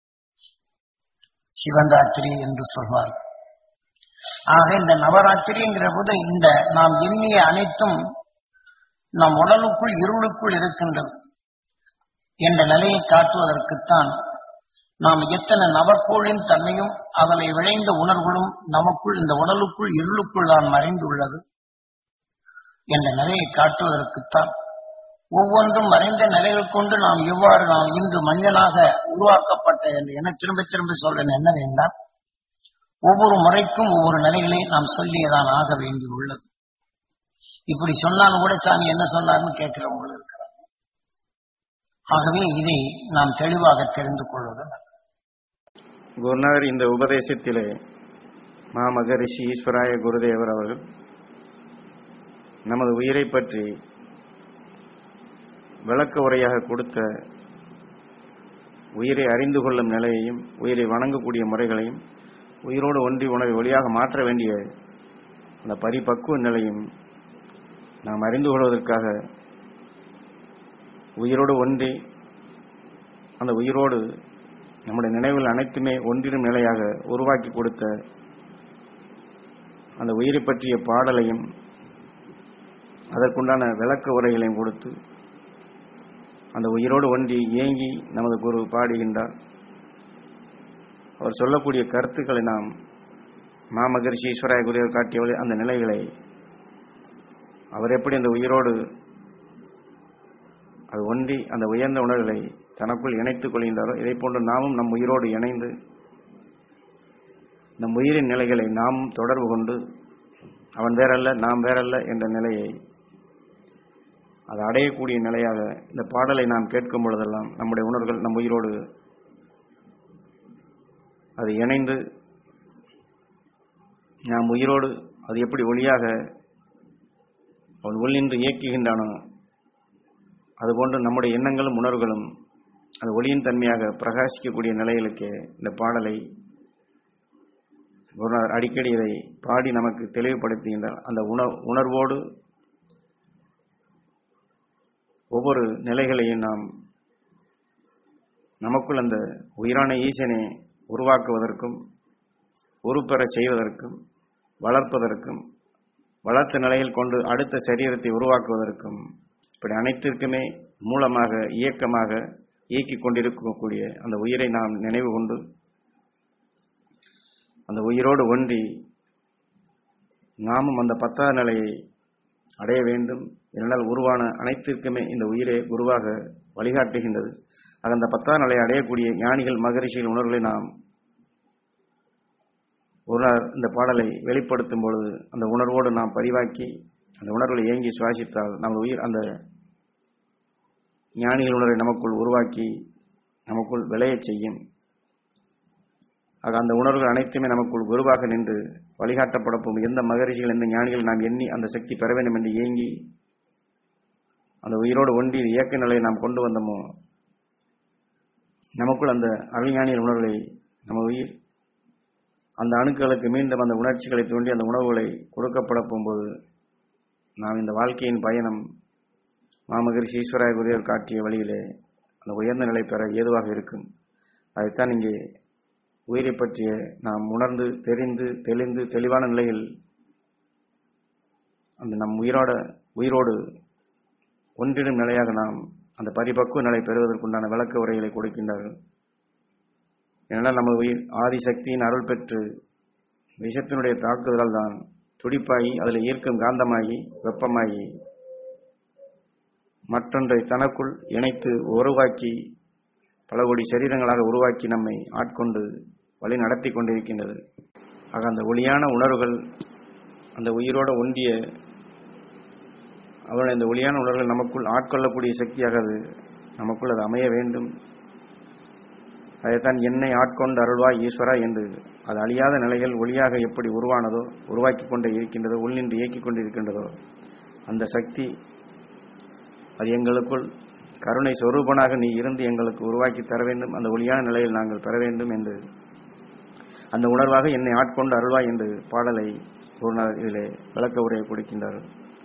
சிவராத்திரி என்று சொல்வார் ஆக இந்த நவராத்திரிங்கிற போது இந்த நாம் எண்ணிய அனைத்தும் நம் உடலுக்குள் இருளுக்குள் இருக்கின்றது என்ற நிலையை காட்டுவதற்குத்தான் நாம் எத்தனை நவக்கோளின் தன்மையும் அதனை விளைந்த உணர்வுகளும் நமக்குள் இந்த உடலுக்குள் இருளுக்குள் தான் மறைந்துள்ளது என்ற நிலையை காட்டுவதற்குத்தான் ஒவ்வொன்றும் மறைந்த நிலைகள் கொண்டு நாம் எவ்வாறு நாம் இன்று மனிதனாக உருவாக்கப்பட்ட என்று என திரும்ப திரும்ப சொல்றேன் என்ன வேண்டாம் ஒவ்வொரு முறைக்கும் ஒவ்வொரு நிலைகளை நாம் சொல்லியதான் ஆக வேண்டி உள்ளது இப்படி சொன்னாலும் கூட சாமி என்ன சொன்னார்னு கேட்கிறவங்க இருக்கிறார் ஆகவே இதை நாம் தெளிவாக தெரிந்து கொள்வது நல்லது. குருநாதர் இந்த உபதேசத்திலே மாமகரிஷி ஈஸ்வராய குருதேவர் அவர்கள் நமது உயிரை பற்றி விளக்க உரையாக கொடுத்த உயிரை அறிந்து கொள்ளும் நிலையையும் உயிரை வணங்கக்கூடிய முறைகளையும் உயிரோடு ஒன்றி உணவை ஒளியாக மாற்ற வேண்டிய அந்த பரிபக்குவ நிலையும் நாம் அறிந்து கொள்வதற்காக உயிரோடு ஒன்றி அந்த உயிரோடு நம்முடைய நினைவுகள் அனைத்துமே ஒன்றிடும் நிலையாக உருவாக்கி கொடுத்த அந்த உயிரை பற்றிய பாடலையும் அதற்குண்டான விளக்க உரைகளையும் கொடுத்து அந்த உயிரோடு ஒன்றி ஏங்கி நமது குரு பாடுகின்றார் அவர் சொல்லக்கூடிய கருத்துக்களை நாம் மாமகரிஷி ஈஸ்வராய குருவர் காட்டியவளை அந்த நிலைகளை அவர் எப்படி அந்த உயிரோடு அது ஒன்றி அந்த உயர்ந்த உணர்வுகளை தனக்குள் இணைத்துக் கொள்கின்றாரோ இதை போன்று நாமும் நம் உயிரோடு இணைந்து நம் உயிரின் நிலைகளை நாம் தொடர்பு கொண்டு அவன் வேறல்ல நாம் வேறல்ல என்ற நிலையை அது அடையக்கூடிய நிலையாக இந்த பாடலை நாம் கேட்கும் பொழுதெல்லாம் நம்முடைய உணர்வுகள் நம் உயிரோடு அது இணைந்து நாம் உயிரோடு அது எப்படி ஒளியாக அவன் உள்ளின்று இயக்குகின்றானோ அதுபோன்று நம்முடைய எண்ணங்களும் உணர்வுகளும் அது ஒளியின் தன்மையாக பிரகாசிக்கக்கூடிய நிலைகளுக்கு இந்த பாடலை குருநாதர் அடிக்கடி இதை பாடி நமக்கு தெளிவுபடுத்துகின்றார் அந்த உண உணர்வோடு ஒவ்வொரு நிலைகளையும் நாம் நமக்குள் அந்த உயிரான ஈசனை உருவாக்குவதற்கும் உருப்பெற செய்வதற்கும் வளர்ப்பதற்கும் வளர்த்த நிலையில் கொண்டு அடுத்த சரீரத்தை உருவாக்குவதற்கும் இப்படி அனைத்திற்குமே மூலமாக இயக்கமாக இயக்கிக் கொண்டிருக்கக்கூடிய அந்த உயிரை நாம் நினைவு கொண்டு அந்த உயிரோடு ஒன்றி நாமும் அந்த பத்தாவது நிலையை அடைய வேண்டும் இதனால் உருவான அனைத்திற்குமே இந்த உயிரே குருவாக வழிகாட்டுகின்றது ஆக அந்த பத்தாவது நிலையை அடையக்கூடிய ஞானிகள் மகரிஷிகள் உணர்வுகளை நாம் ஒரு நாள் இந்த பாடலை வெளிப்படுத்தும் பொழுது அந்த உணர்வோடு நாம் பதிவாக்கி அந்த உணர்வுகளை ஏங்கி சுவாசித்தால் நமது உயிர் அந்த ஞானிகள் உணர்வை நமக்குள் உருவாக்கி நமக்குள் விளையச் செய்யும் ஆக அந்த உணர்வுகள் அனைத்துமே நமக்குள் குருவாக நின்று வழிகாட்டப்பட போகும் எந்த மகரிஷிகள் எந்த ஞானிகள் நாம் எண்ணி அந்த சக்தி பெற வேண்டும் என்று ஏங்கி அந்த உயிரோடு ஒன்றி இயக்க நிலையை நாம் கொண்டு வந்தோமோ நமக்குள் அந்த அவிஞானிகள் உணர்வுகளை நம்ம உயிர் அந்த அணுக்களுக்கு மீண்டும் அந்த உணர்ச்சிகளை தோண்டி அந்த உணவுகளை கொடுக்கப்பட போகும்போது நாம் இந்த வாழ்க்கையின் பயணம் மாமகரிஷி ஈஸ்வராய குருவர் காட்டிய வழியிலே அந்த உயர்ந்த நிலை பெற ஏதுவாக இருக்கும் அதைத்தான் இங்கே உயிரை பற்றிய நாம் உணர்ந்து தெரிந்து தெளிந்து தெளிவான நிலையில் அந்த நம் உயிரோட உயிரோடு ஒன்றிடும் நிலையாக நாம் அந்த பரிபக்குவ நிலை பெறுவதற்குண்டான விளக்க உரைகளை கொடுக்கின்றார்கள் ஏனென்றால் நம்ம உயிர் ஆதிசக்தியின் அருள் பெற்று விஷத்தினுடைய தாக்குதலால் தான் துடிப்பாகி அதில் ஈர்க்கும் காந்தமாகி வெப்பமாகி மற்றொன்றை தனக்குள் இணைத்து உருவாக்கி பல கோடி சரீரங்களாக உருவாக்கி நம்மை ஆட்கொண்டு வழி நடத்தி கொண்டிருக்கின்றது ஆக அந்த ஒளியான உணர்வுகள் அந்த உயிரோட ஒன்றிய அவருடைய அந்த ஒளியான உணர்வுகள் நமக்குள் ஆட்கொள்ளக்கூடிய சக்தியாக அது நமக்குள் அது அமைய வேண்டும் அதைத்தான் என்னை ஆட்கொண்டு அருள்வாய் ஈஸ்வரா என்று அது அழியாத நிலைகள் ஒளியாக எப்படி உருவானதோ உருவாக்கி கொண்டே இருக்கின்றதோ உள்நின்று இயக்கிக் கொண்டிருக்கின்றதோ அந்த சக்தி அது எங்களுக்குள் கருணை சொரூபனாக நீ இருந்து எங்களுக்கு உருவாக்கி தர வேண்டும் அந்த ஒளியான நிலையில் நாங்கள் பெற வேண்டும் என்று அந்த உணர்வாக என்னை ஆட்கொண்டு அருள்வாய் என்று பாடலை குருநாதர் இதிலே விளக்க உரையை கொடுக்கின்றார்கள்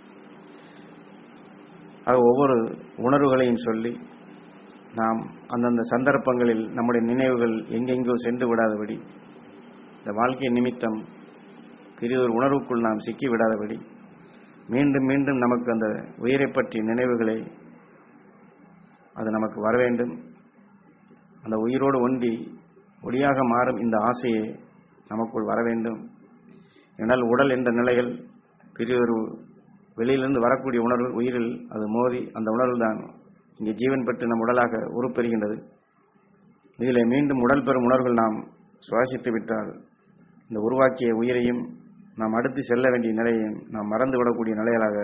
ஆக ஒவ்வொரு உணர்வுகளையும் சொல்லி நாம் அந்தந்த சந்தர்ப்பங்களில் நம்முடைய நினைவுகள் எங்கெங்கோ சென்று விடாதபடி இந்த வாழ்க்கை நிமித்தம் பெரியொரு உணர்வுக்குள் நாம் சிக்கி விடாதபடி மீண்டும் மீண்டும் நமக்கு அந்த உயிரை பற்றிய நினைவுகளை அது நமக்கு வர வேண்டும் அந்த உயிரோடு ஒன்றி ஒளியாக மாறும் இந்த ஆசையை நமக்குள் வர வேண்டும் என்னால் உடல் என்ற நிலைகள் பெரியொரு வெளியிலிருந்து வரக்கூடிய உணர்வு உயிரில் அது மோதி அந்த உணர்வு தான் இங்கே ஜீவன் பெற்று நம் உடலாக உருப்பெறுகின்றது இதில் மீண்டும் உடல் பெறும் உணர்வுகள் நாம் சுவாசித்து விட்டால் இந்த உருவாக்கிய உயிரையும் நாம் அடுத்து செல்ல வேண்டிய நிலையையும் நாம் மறந்து விடக்கூடிய நிலைகளாக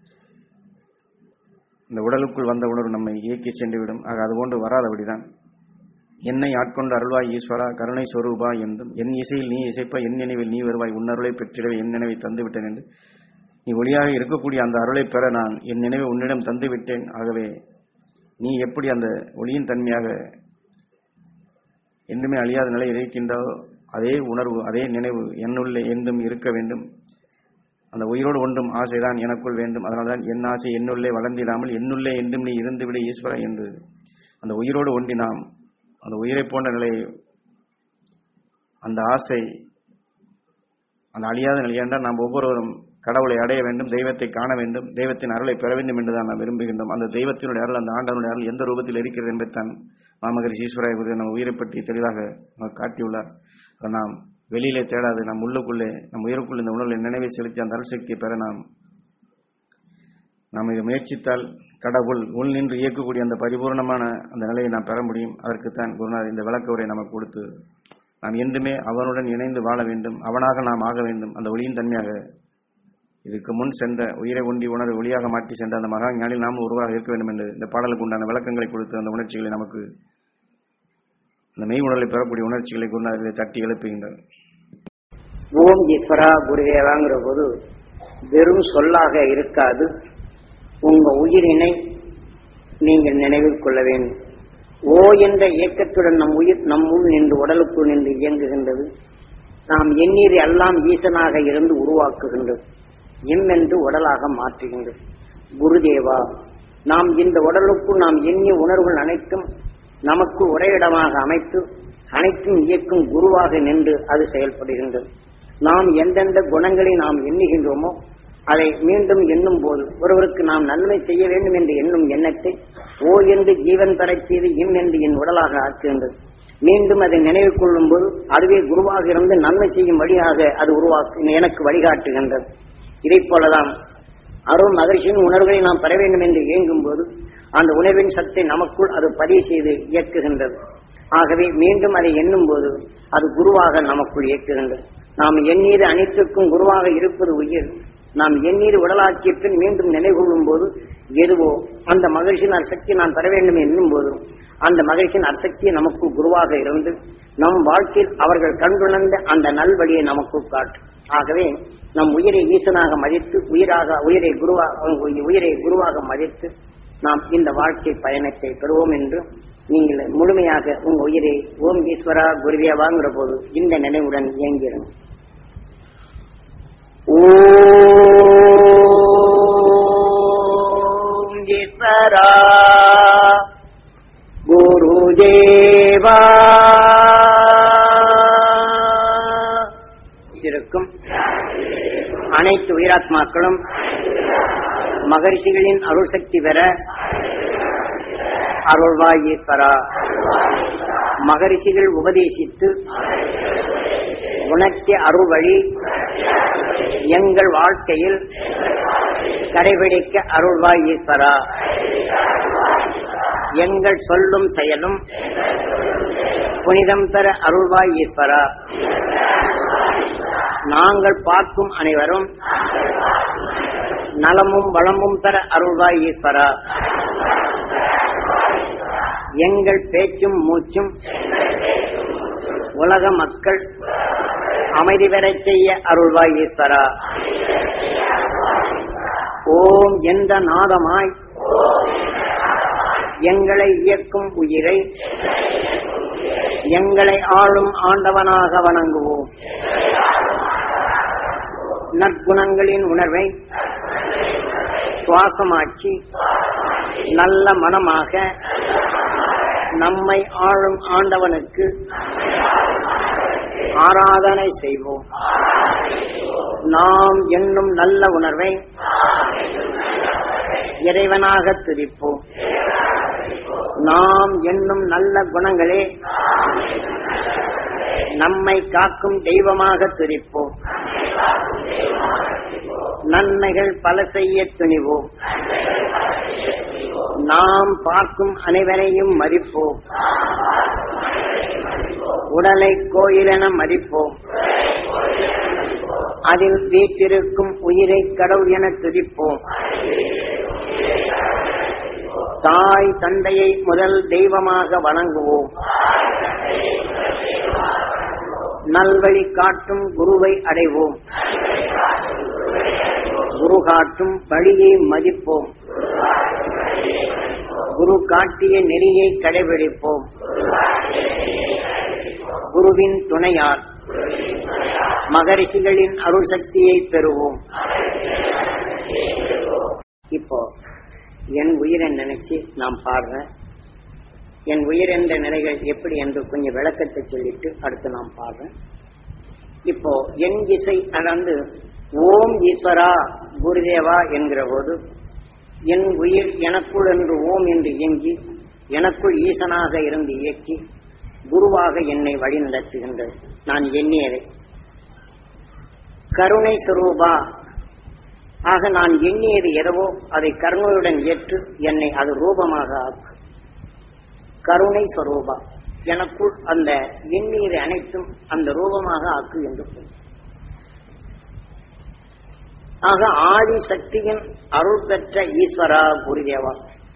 இந்த உடலுக்குள் வந்த உணர்வு நம்மை இயக்கி சென்றுவிடும் ஆக அதுபோன்று வராதபடிதான் என்னை ஆட்கொண்டு அருள்வாய் ஈஸ்வரா கருணை சொரூபா என்றும் என் இசையில் நீ இசைப்ப என் நினைவில் நீ வருவாய் உன்னருளை பெற்றிடவே என் நினைவை தந்துவிட்டேன் என்று நீ ஒளியாக இருக்கக்கூடிய அந்த அருளை பெற நான் என் நினைவை உன்னிடம் தந்துவிட்டேன் ஆகவே நீ எப்படி அந்த ஒளியின் தன்மையாக என்றுமே அழியாத நிலை இருக்கின்றதோ அதே உணர்வு அதே நினைவு என்னுள்ளே என்றும் இருக்க வேண்டும் அந்த உயிரோடு ஒன்றும் ஆசைதான் எனக்குள் வேண்டும் அதனால்தான் என் ஆசை என்னுள்ளே வளர்ந்திடாமல் என்னுள்ளே என்றும் நீ இருந்துவிட ஈஸ்வரா என்று அந்த உயிரோடு ஒன்றி நாம் அந்த உயிரை போன்ற நிலையை அந்த ஆசை அந்த அழியாத நிலை என்றால் நாம் ஒவ்வொருவரும் கடவுளை அடைய வேண்டும் தெய்வத்தை காண வேண்டும் தெய்வத்தின் அருளை பெற வேண்டும் என்றுதான் நாம் விரும்புகின்றோம் அந்த தெய்வத்தினுடைய அருள் அந்த ஆண்டவனுடைய அருள் எந்த ரூபத்தில் இருக்கிறது என்பதைத்தான் மாமகரி ஈஸ்வராய குரு நம்ம உயிரை பற்றி தெளிவாக நமக்கு காட்டியுள்ளார் அதை நாம் வெளியிலே தேடாது நம் உள்ளுக்குள்ளே நம் உயிருக்குள் இந்த உணர்வை நினைவை செலுத்தி அந்த அருள் சக்தியை பெற நாம் நாம் இதை முயற்சித்தால் கடவுள் உள் நின்று இயக்கக்கூடிய அந்த பரிபூர்ணமான அந்த நிலையை நாம் பெற முடியும் அதற்குத்தான் குருநாதர் இந்த விளக்க உரை நமக்கு கொடுத்து நாம் என்றுமே அவனுடன் இணைந்து வாழ வேண்டும் அவனாக நாம் ஆக வேண்டும் அந்த ஒளியின் தன்மையாக இதுக்கு முன் சென்ற உயிரை ஒன்றி உணர்வை ஒளியாக மாற்றி சென்ற அந்த மகா ஞானில் நாமும் உருவாக இருக்க வேண்டும் என்று இந்த பாடலுக்கு உண்டான விளக்கங்களை கொடுத்து அந்த உணர்ச்சிகளை நமக்கு அந்த மெய் உணர்வை பெறக்கூடிய உணர்ச்சிகளை குருநாதர்களை தட்டி எழுப்புகின்றனர் ஓம் ஈஸ்வரா குருதேவாங்கிற போது வெறும் சொல்லாக இருக்காது உங்க உயிரினை நீங்கள் நினைவில் கொள்ள வேண்டும் ஓ என்ற இயக்கத்துடன் நம் உயிர் நம் உள் நின்று உடலுக்குள் நின்று இயங்குகின்றது நாம் எண்ணீர் எல்லாம் ஈசனாக இருந்து உருவாக்குகின்றது எம் என்று உடலாக மாற்றுகின்றது குருதேவா நாம் இந்த உடலுக்குள் நாம் எண்ணிய உணர்வுகள் அனைத்தும் நமக்கு ஒரே இடமாக அமைத்து அனைத்தும் இயக்கும் குருவாக நின்று அது செயல்படுகின்றது நாம் எந்தெந்த குணங்களை நாம் எண்ணுகின்றோமோ அதை மீண்டும் எண்ணும் போது ஒருவருக்கு நாம் நன்மை செய்ய வேண்டும் என்று எண்ணும் எண்ணத்தை ஓ என்று ஜீவன் பெறச் செய்து இம் என்று என் உடலாக ஆக்குகின்றது மீண்டும் அதை நினைவு கொள்ளும் போது அதுவே குருவாக இருந்து நன்மை செய்யும் வழியாக அது உருவாக்கு எனக்கு வழிகாட்டுகின்றது இதை போலதான் அருள் மகிழ்ச்சியின் உணர்வை நாம் பெற வேண்டும் என்று இயங்கும் போது அந்த உணர்வின் சத்தை நமக்குள் அது பதிவு செய்து இயக்குகின்றது ஆகவே மீண்டும் அதை எண்ணும் போது அது குருவாக நமக்குள் இயக்குகின்றது நாம் எண்ணீர் அனைத்துக்கும் குருவாக இருப்பது உயிர் நாம் எண்ணீர் உடலாக்கிய பின் மீண்டும் நினைவுகொள்ளும் போது எதுவோ அந்த மகிழ்ச்சியின் அசக்தி நான் பெற வேண்டும் என்னும் போது அந்த மகிழ்ச்சியின் அசக்தி நமக்கு குருவாக இருந்து நம் வாழ்க்கையில் அவர்கள் கண்டுணர்ந்த அந்த நல்வழியை நமக்கு காட்டும் ஆகவே நம் உயிரை ஈசனாக மதித்து உயிராக உயிரை குருவா உயிரை குருவாக மதித்து நாம் இந்த வாழ்க்கை பயணத்தை பெறுவோம் என்று நீங்கள் முழுமையாக உங்க உயிரை ஓம் ஈஸ்வரா குருவியா வாங்குற போது இந்த நினைவுடன் இயங்கிடும் ஓம் ஈஸ்வரா குருதேவா இருக்கும் அனைத்து உயிராத்மாக்களும் மகரிஷிகளின் அருள் சக்தி பெற அருள்வாய் ஈஸ்வரா மகரிஷிகள் உபதேசித்து உனக்கு அருள் வழி எங்கள் வாழ்க்கையில் கடைபிடிக்க அருள்வாய் ஈஸ்வரா எங்கள் சொல்லும் செயலும் புனிதம் பெற அருள்வாய் ஈஸ்வரா நாங்கள் பார்க்கும் அனைவரும் நலமும் வளமும் பெற அருள்வாய் ஈஸ்வரா எங்கள் பேச்சும் மூச்சும் உலக மக்கள் அமைதி பெறச் செய்ய அருள்வாய் ஈஸ்வரா ஓம் எந்த நாதமாய் எங்களை இயக்கும் உயிரை எங்களை ஆளும் ஆண்டவனாக வணங்குவோம் நற்குணங்களின் உணர்வை சுவாசமாக்கி நல்ல மனமாக நம்மை ஆளும் ஆண்டவனுக்கு ஆராதனை செய்வோம் நாம் என்னும் நல்ல உணர்வை இறைவனாக துதிப்போம் நாம் என்னும் நல்ல குணங்களே நம்மை காக்கும் தெய்வமாக துதிப்போம் நன்மைகள் பல செய்ய துணிவோம் நாம் பார்க்கும் அனைவரையும் மதிப்போம் உடலை கோயிலென மதிப்போம் அதில் வீட்டிருக்கும் உயிரை கடவுள் என துதிப்போம் தாய் தந்தையை முதல் தெய்வமாக வணங்குவோம் நல்வழி காட்டும் குருவை அடைவோம் குரு காட்டும் வழியை மதிப்போம் குரு காட்டிய நெறியை கடைபிடிப்போம் குருவின் துணையால் மகரிஷிகளின் அருள் சக்தியை பெறுவோம் இப்போ என் உயிரை நினைச்சு நான் பாடுறேன் என் உயிர் என்ற நிலைகள் எப்படி என்று கொஞ்சம் விளக்கத்தை சொல்லிட்டு அடுத்து நான் பாடுறேன் இப்போ என் இசை அதாவது ஓம் ஈஸ்வரா குருதேவா என்கிற போது என் உயிர் எனக்குள் என்று ஓம் என்று இயங்கி எனக்குள் ஈசனாக இருந்து இயக்கி குருவாக என்னை வழிநடத்துகின்றது நான் எண்ணியதை கருணை சுரூபா ஆக நான் எண்ணியது எதவோ அதை கருணையுடன் ஏற்று என்னை அது ரூபமாக ஆக்கு கருணை ஸ்வரூபா எனக்குள் அந்த எண்ணியது அனைத்தும் அந்த ரூபமாக ஆக்கு என்று சொல் ஆக ஆதி சக்தியின் அருள் பெற்ற ஈஸ்வரா குருதேவா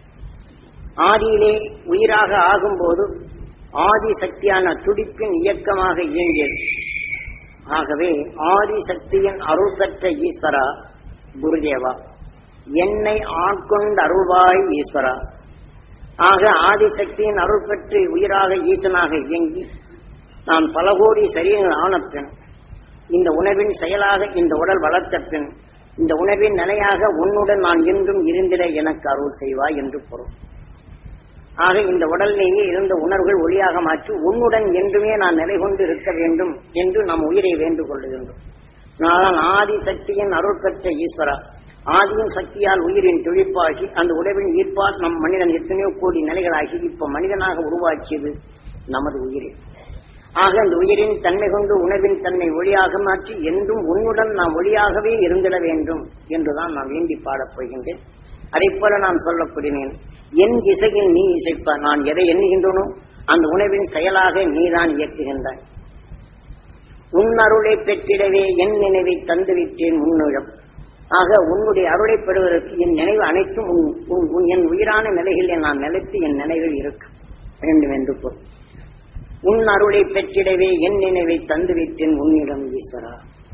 ஆதியிலே உயிராக ஆகும்போது ஆதி சக்தியான துடிப்பின் இயக்கமாக இயங்கியது ஆகவே ஆதி சக்தியின் அருள் பெற்ற ஈஸ்வரா குருதேவா என்னை ஆட்கொண்ட அருள்வாய் ஈஸ்வரா ஆக ஆதிசக்தியின் அருள் பெற்று உயிராக ஈசனாக இயங்கி நான் பல கோடி சரீரங்கள் ஆன பின் இந்த உணவின் செயலாக இந்த உடல் வளர்த்த பின் இந்த உணவின் நிலையாக உன்னுடன் நான் என்றும் இருந்திட எனக்கு அருள் செய்வாய் என்று பொருள் ஆக இந்த உடலிலேயே இருந்த உணர்வுகள் ஒளியாக மாற்றி உன்னுடன் என்றுமே நான் நிலை கொண்டு இருக்க வேண்டும் என்று நம் உயிரை வேண்டுக் கொள்ளுகின்றோம் நான் ஆதி சக்தியின் அருள் பெற்ற ஈஸ்வரா ஆதியின் சக்தியால் உயிரின் துழிப்பாகி அந்த உடவின் ஈர்ப்பால் நம் மனிதன் எத்தனையோ கோடி நிலைகளாகி இப்ப மனிதனாக உருவாக்கியது நமது உயிரை ஆக அந்த உயிரின் தன்மை கொண்டு உணவின் தன்னை ஒளியாக மாற்றி என்றும் உன்னுடன் நாம் ஒளியாகவே இருந்திட வேண்டும் என்றுதான் நான் வேண்டி பாடப் போகின்றேன் அதைப் போல நான் சொல்லக்கூடினேன் என் இசையில் நீ இசைப்ப நான் எதை எண்ணுகின்றனோ அந்த உணவின் செயலாக நீதான் இயக்குகின்றாய் உன் அருளை பெற்றிடவே என் நினைவை தந்துவிட்டேன் உன்னிடம் ஆக உன்னுடைய அருளை பெறுவதற்கு என் நினைவு அனைத்தும் உன் உன்- உன் என் உயிரான நிலைகளிலே நான் நிலைத்து என் நினைவில் இருக்க வேண்டும் என்று பொருள் உன் அருளை பெற்றிடவே என் நினைவை தந்துவிட்டேன் உன்னிடம் ஈஸ்வரா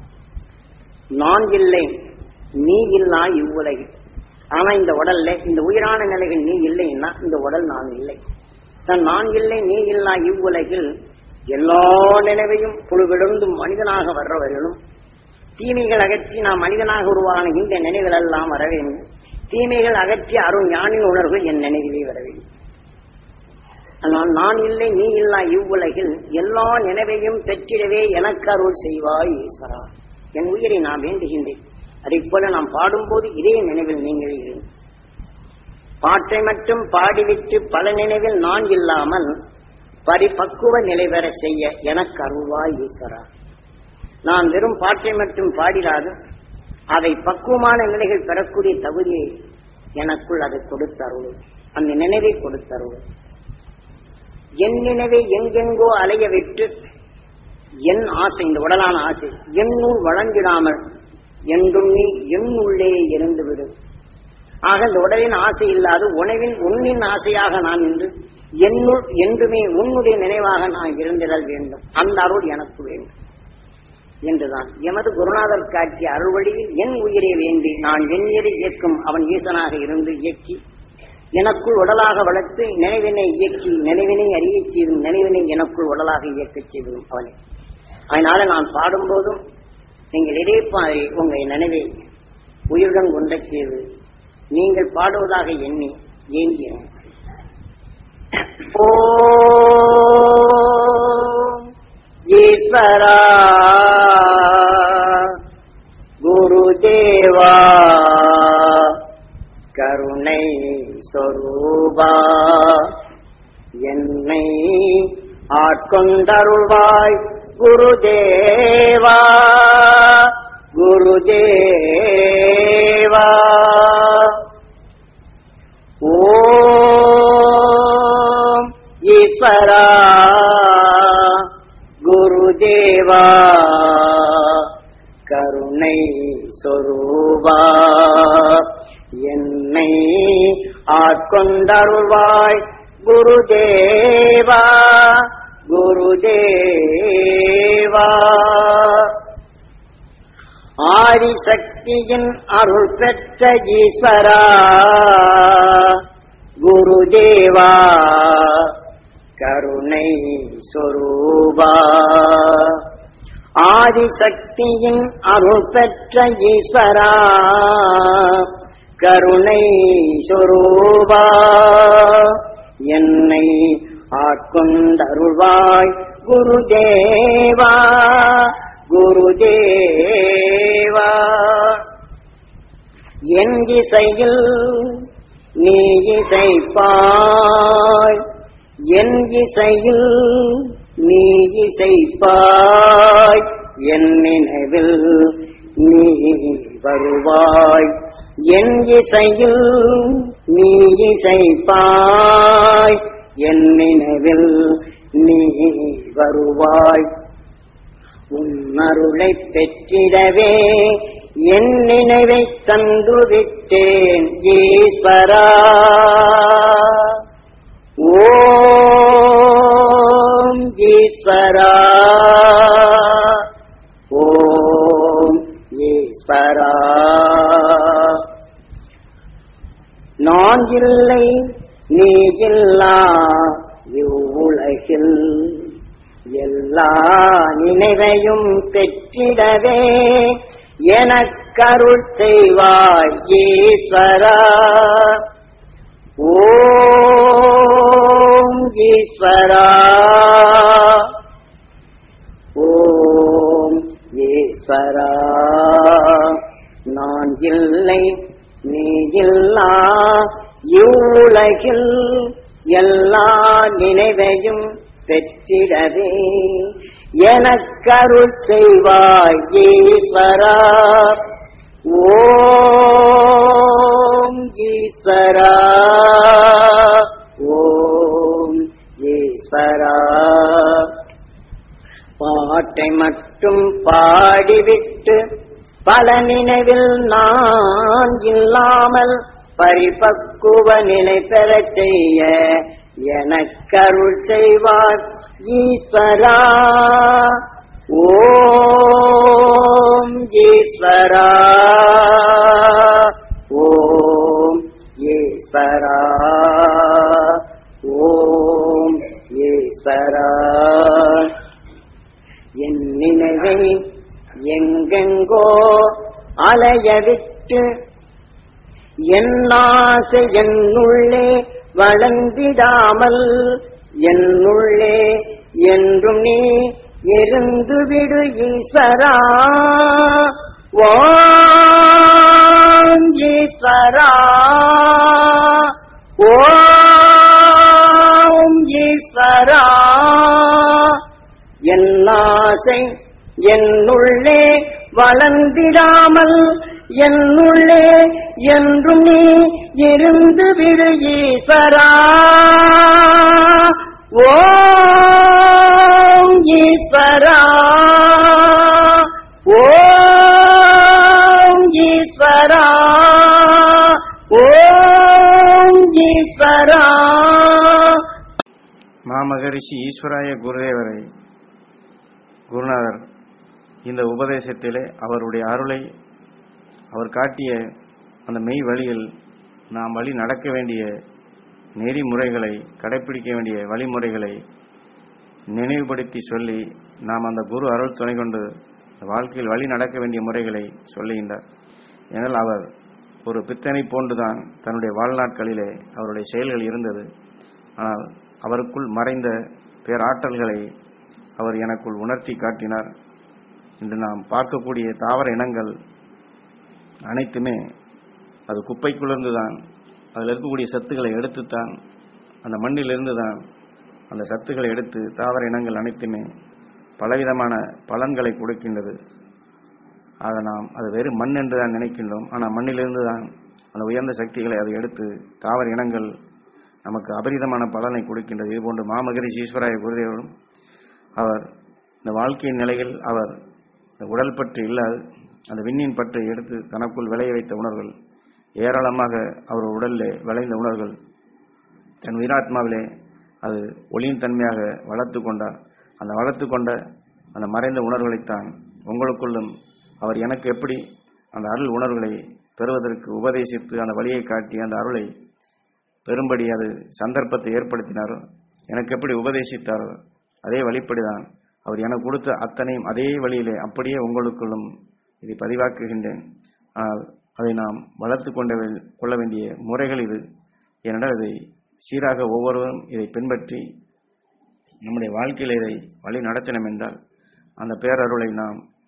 நான் இல்லை நீ இல்லா இவ்வுலகில் ஆனா இந்த உடல்ல இந்த உயிரான நிலைகள் நீ இல்லைன்னா இந்த உடல் நான் இல்லை தான் நான் இல்லை நீ இல்லா இவ்வுலகில் எல்லா நினைவையும் புழுவிழுந்து மனிதனாக வர்றவர்களும் தீமைகள் அகற்றி நாம் மனிதனாக உருவான இந்த நினைவுகள் எல்லாம் வர வேண்டும் தீமைகள் அகற்றி அருள் ஞானின் உணர்வு என் நினைவிலே வர வேண்டும் ஆனால் நான் இல்லை நீ இல்லா இவ்வுலகில் எல்லா நினைவையும் பெற்றிடவே எனக்கு அருள் செய்வாய் ஈஸ்வரா என் உயிரை நான் வேண்டுகின்றேன் அதைப் போல நாம் பாடும்போது இதே நினைவில் நீங்கள் இருங்கள் பாட்டை மட்டும் பாடிவிட்டு பல நினைவில் நான் இல்லாமல் பரிபக்குவ நிலை பெற செய்ய எனக்கு அருள்வாய் ஈஸ்வரா நான் வெறும் பாட்டை மட்டும் பாடிடாது அதை பக்குவமான நிலைகள் பெறக்கூடிய தகுதியை எனக்குள் அதை கொடுத்தருள் அந்த நினைவை கொடுத்தருள் என் நினைவை எங்கெங்கோ அலைய விட்டு என் ஆசை இந்த உடலான ஆசை என்னுள் வழங்கிடாமல் என்றும் நீ என் உள்ளே இருந்து விடு ஆக இந்த உடலின் ஆசை இல்லாது உணவின் உன்னின் ஆசையாக நான் நின்று என்னுள் என்றுமே உன்னுடைய நினைவாக நான் இருந்திடல் வேண்டும் அந்த அருள் எனக்கு வேண்டும் என்றுதான் எமது குருநாதர் காட்டிய அருள்வழியில் என் உயிரை வேண்டி நான் எண்ணியதை இயக்கும் அவன் ஈசனாக இருந்து இயக்கி எனக்குள் உடலாக வளர்த்து நினைவினை இயக்கி நினைவினை அறியச் செய்தும் நினைவினை எனக்குள் உடலாக இயக்கச் செய்வதும் அவனே அதனால நான் பாடும்போதும் நீங்கள் இதே மாதிரி உங்கள் நினைவை உயிருடன் கொண்டச் செய்து நீங்கள் பாடுவதாக எண்ணி ஏங்கியும் ஓம் ஈஸ்வரா குருதேவா கருணை சொரூபா என்னை ஆட்கொண்டருள்வாய் குருதேவா குருதேவா ஓம் ஈஸ்வரா குருதேவா கருணை சொரூபா என்னை ஆட்கொண்டருள்வாய் குருதேவா குருதேவா ஆதிசக்தியின் அருள் பெற்ற ஈஸ்வரா குருதேவா கருணை சொரூபா ஆதிசக்தியின் அருள் பெற்ற ஈஸ்வரா கருணை சொரூபா என்னை ஆட்கொண்டருள்வாய் குருதேவா குருதேவா என் இசையில் நீ இசைப்பாய் என் இசையில் நீ இசைப்பாய் என் நினைவில் நீ வருவாய் என் இசையில் நீ இசைப்பாய் என் நினைவில் நீ வருவாய் உன் அருளை பெற்றிடவே என் நினைவை தந்துவிட்டேன் ஈஸ்வரா ஓம் ஈஸ்வரா ஓம் ஈஸ்வரா நான் இல்லை நீ இல்லா இவ்வுலகில் எல்லா நினைவையும் பெற்றிடவே எனக்கருள் செய்வாய் ஈஸ்வரா ஓம் ஈஸ்வரா ஓம் ஈஸ்வரா நான் இல்லை நீ இல்லா இவ்வுலகில் எல்லா நினைவையும் பெற்றிடவே எனக்கருள் செய்வாய் ஈஸ்வரா ஓம் ஈஸ்வரா ஓம் ஈஸ்வரா பாட்டை மட்டும் பாடிவிட்டு பல நினைவில் நான் இல்லாமல் பரிபக்குவ நிலை பெறச் செய்ய எனக்கருள் செய்வார் ஈஸ்வரா ஓம் ஈஸ்வரா ஓம் ஈஸ்வரா ஓம் ஈஸ்வரா என் நினைவை எங்கெங்கோ அலைய விட்டு என் ஆசை என்னுள்ளே வளர்ந்திடாமல் என்னுள்ளே என்றும் நீ இருந்து விடு ஈஸ்வரா ஓம் ஈஸ்வரா ஓம் ஈஸ்வரா என் ஆசை என்னுள்ளே வளர்ந்திடாமல் என்னுள்ளே என்றும் நீ இருந்து விடு ஈஸ்வரா ஓம் ஈஸ்வரா ஓம் ஈஸ்வரா ஓம் ஈஸ்வரா மாமகரிஷி ஈஸ்வராய குருதேவரை குருநாதர் இந்த உபதேசத்திலே அவருடைய அருளை அவர் காட்டிய அந்த மெய் வழியில் நாம் வழி நடக்க வேண்டிய நெறிமுறைகளை கடைபிடிக்க வேண்டிய வழிமுறைகளை நினைவுபடுத்தி சொல்லி நாம் அந்த குரு அருள் துணை கொண்டு வாழ்க்கையில் வழி நடக்க வேண்டிய முறைகளை சொல்லுகின்றார் ஏனால் அவர் ஒரு பித்தனை போன்றுதான் தன்னுடைய வாழ்நாட்களிலே அவருடைய செயல்கள் இருந்தது ஆனால் அவருக்குள் மறைந்த பேராற்றல்களை அவர் எனக்குள் உணர்த்தி காட்டினார் இன்று நாம் பார்க்கக்கூடிய தாவர இனங்கள் அனைத்துமே அது குப்பைக்குள்ளிருந்து தான் அதில் இருக்கக்கூடிய சத்துக்களை எடுத்துத்தான் அந்த மண்ணிலிருந்து தான் அந்த சத்துக்களை எடுத்து தாவர இனங்கள் அனைத்துமே பலவிதமான பலன்களை கொடுக்கின்றது ஆக நாம் அது வெறும் மண் என்று தான் நினைக்கின்றோம் ஆனால் மண்ணிலிருந்து தான் அந்த உயர்ந்த சக்திகளை அதை எடுத்து தாவர இனங்கள் நமக்கு அபரிதமான பலனை கொடுக்கின்றது இதுபோன்று மாமகரிஷி ஈஸ்வராய குருதேவரும் அவர் இந்த வாழ்க்கையின் நிலையில் அவர் இந்த உடல் பற்று இல்லாது அந்த விண்ணின் பற்றை எடுத்து தனக்குள் விளைய வைத்த உணர்வுகள் ஏராளமாக அவர் உடலிலே விளைந்த உணர்வுகள் தன் உயிராத்மாவிலே அது ஒளியின் தன்மையாக வளர்த்து கொண்டார் அந்த வளர்த்து கொண்ட அந்த மறைந்த உணர்வுகளைத்தான் உங்களுக்குள்ளும் அவர் எனக்கு எப்படி அந்த அருள் உணர்வுகளை பெறுவதற்கு உபதேசித்து அந்த வழியை காட்டி அந்த அருளை பெரும்படி அது சந்தர்ப்பத்தை ஏற்படுத்தினாரோ எனக்கு எப்படி உபதேசித்தாரோ அதே வழிப்படிதான் அவர் எனக்கு கொடுத்த அத்தனையும் அதே வழியிலே அப்படியே உங்களுக்குள்ளும் இதை பதிவாக்குகின்றேன் ஆனால் அதை நாம் வளர்த்து கொண்ட வே- கொள்ள வேண்டிய முறைகள் இது ஏனென்றால் இதை சீராக ஒவ்வொருவரும் இதை பின்பற்றி நம்முடைய வாழ்க்கையில் இதை வழி நடத்தினோம் என்றால் அந்த பேரருளை நாம்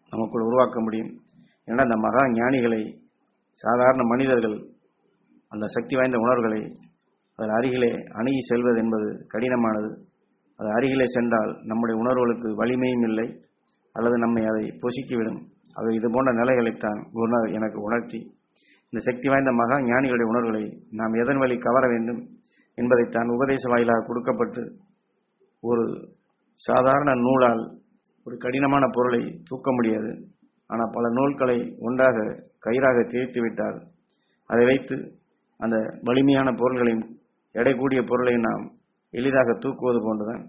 நமக்குள் உருவாக்க முடியும் ஏன்னா அந்த மகா ஞானிகளை சாதாரண மனிதர்கள் அந்த சக்தி வாய்ந்த உணர்வுகளை அதன் அருகிலே அணுகி செல்வது என்பது கடினமானது அது அருகிலே சென்றால் நம்முடைய உணர்வுகளுக்கு வலிமையும் இல்லை அல்லது நம்மை அதை பொசுக்கிவிடும் அது இது போன்ற நிலைகளைத்தான் குருநாதர் எனக்கு உணர்த்தி இந்த சக்தி வாய்ந்த மகா ஞானிகளுடைய உணர்வுகளை நாம் எதன் வழி கவர வேண்டும் என்பதைத்தான் உபதேச வாயிலாக கொடுக்கப்பட்டு ஒரு சாதாரண நூலால் ஒரு கடினமான பொருளை தூக்க முடியாது ஆனால் பல நூல்களை ஒன்றாக கயிறாக தேய்த்து விட்டால் அதை வைத்து அந்த வலிமையான பொருள்களையும் எடை கூடிய பொருளை நாம் எளிதாக தூக்குவது போன்றுதான்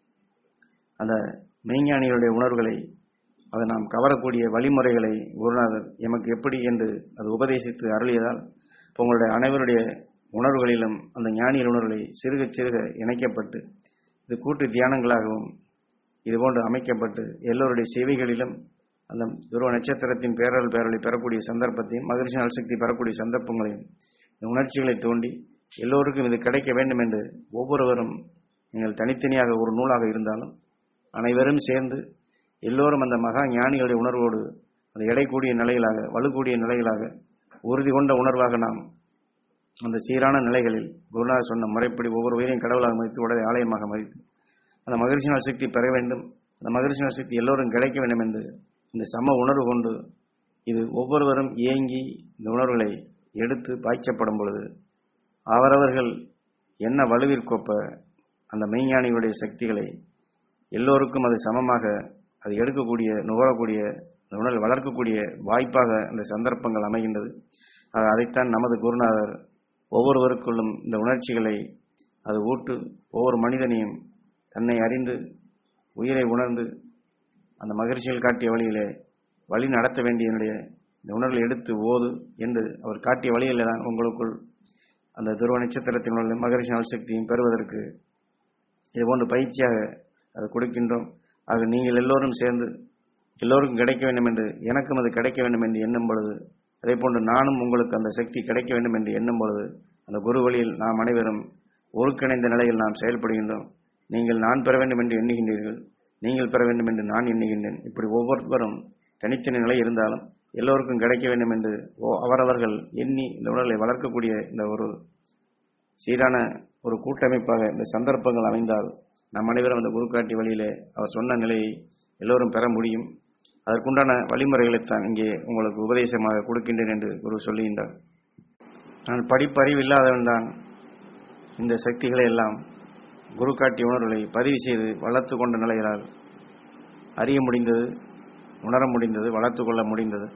அந்த மெய்ஞானிகளுடைய உணர்வுகளை அதை நாம் கவரக்கூடிய வழிமுறைகளை குருநாதர் எமக்கு எப்படி என்று அது உபதேசித்து அருளியதால் இப்போ உங்களுடைய அனைவருடைய உணர்வுகளிலும் அந்த ஞானியின் உணர்வுகளை சிறுக சிறுக இணைக்கப்பட்டு இது கூட்டு தியானங்களாகவும் இதுபோன்று அமைக்கப்பட்டு எல்லோருடைய சேவைகளிலும் அந்த துருவ நட்சத்திரத்தின் பேரல் பேரலை பெறக்கூடிய சந்தர்ப்பத்தையும் மகிழ்ச்சி நல்சக்தி பெறக்கூடிய சந்தர்ப்பங்களையும் இந்த உணர்ச்சிகளை தோண்டி எல்லோருக்கும் இது கிடைக்க வேண்டும் என்று ஒவ்வொருவரும் நீங்கள் தனித்தனியாக ஒரு நூலாக இருந்தாலும் அனைவரும் சேர்ந்து எல்லோரும் அந்த மகா ஞானிகளுடைய உணர்வோடு அந்த எடை கூடிய நிலைகளாக வலுக்கூடிய நிலைகளாக உறுதி கொண்ட உணர்வாக நாம் அந்த சீரான நிலைகளில் குருநாதர் சொன்ன முறைப்படி ஒவ்வொரு உயிரையும் கடவுளாக மதித்து உடலை ஆலயமாக மதித்து அந்த மகிழ்ச்சி சக்தி பெற வேண்டும் அந்த மகிழ்ச்சி சக்தி எல்லோரும் கிடைக்க வேண்டும் என்று இந்த சம உணர்வு கொண்டு இது ஒவ்வொருவரும் ஏங்கி இந்த உணர்வுகளை எடுத்து பாய்ச்சப்படும் பொழுது அவரவர்கள் என்ன வலுவிற்கொப்ப அந்த மெய்ஞானிகளுடைய சக்திகளை எல்லோருக்கும் அது சமமாக அது எடுக்கக்கூடிய நுகரக்கூடிய அந்த உணர்வை வளர்க்கக்கூடிய வாய்ப்பாக அந்த சந்தர்ப்பங்கள் அமைகின்றது ஆக அதைத்தான் நமது குருநாதர் ஒவ்வொருவருக்குள்ளும் இந்த உணர்ச்சிகளை அது ஊட்டு ஒவ்வொரு மனிதனையும் தன்னை அறிந்து உயிரை உணர்ந்து அந்த மகிழ்ச்சிகள் காட்டிய வழியிலே வழி நடத்த வேண்டியனுடைய இந்த உணர்வை எடுத்து ஓது என்று அவர் காட்டிய வழியில் தான் உங்களுக்குள் அந்த துருவ நட்சத்திரத்தின் உள்ள மகரிஷி நல்சக்தியும் பெறுவதற்கு இதுபோன்று பயிற்சியாக அது கொடுக்கின்றோம் ஆக நீங்கள் எல்லோரும் சேர்ந்து எல்லோருக்கும் கிடைக்க வேண்டும் என்று எனக்கும் அது கிடைக்க வேண்டும் என்று எண்ணும் பொழுது அதே போன்று நானும் உங்களுக்கு அந்த சக்தி கிடைக்க வேண்டும் என்று எண்ணும் பொழுது அந்த குரு வழியில் நாம் அனைவரும் ஒருங்கிணைந்த நிலையில் நாம் செயல்படுகின்றோம் நீங்கள் நான் பெற வேண்டும் என்று எண்ணுகின்றீர்கள் நீங்கள் பெற வேண்டும் என்று நான் எண்ணுகின்றேன் இப்படி ஒவ்வொருவரும் தனித்தனி நிலை இருந்தாலும் எல்லோருக்கும் கிடைக்க வேண்டும் என்று ஓ- அவரவர்கள் எண்ணி இந்த உடலை வளர்க்கக்கூடிய இந்த ஒரு சீரான ஒரு கூட்டமைப்பாக இந்த சந்தர்ப்பங்கள் அமைந்தால் நம் அனைவரும் அந்த குரு காட்டி வழியிலே அவர் சொன்ன நிலையை எல்லோரும் பெற முடியும் அதற்குண்டான வழிமுறைகளைத்தான் இங்கே உங்களுக்கு உபதேசமாக கொடுக்கின்றேன் என்று குரு சொல்லுகின்றார் நான் படிப்பறிவு இல்லாதவன் தான் இந்த சக்திகளை எல்லாம் குரு காட்டிய உணர்வுகளை பதிவு செய்து வளர்த்து கொண்ட நிலைகளால் அறிய முடிந்தது உணர முடிந்தது வளர்த்து கொள்ள முடிந்தது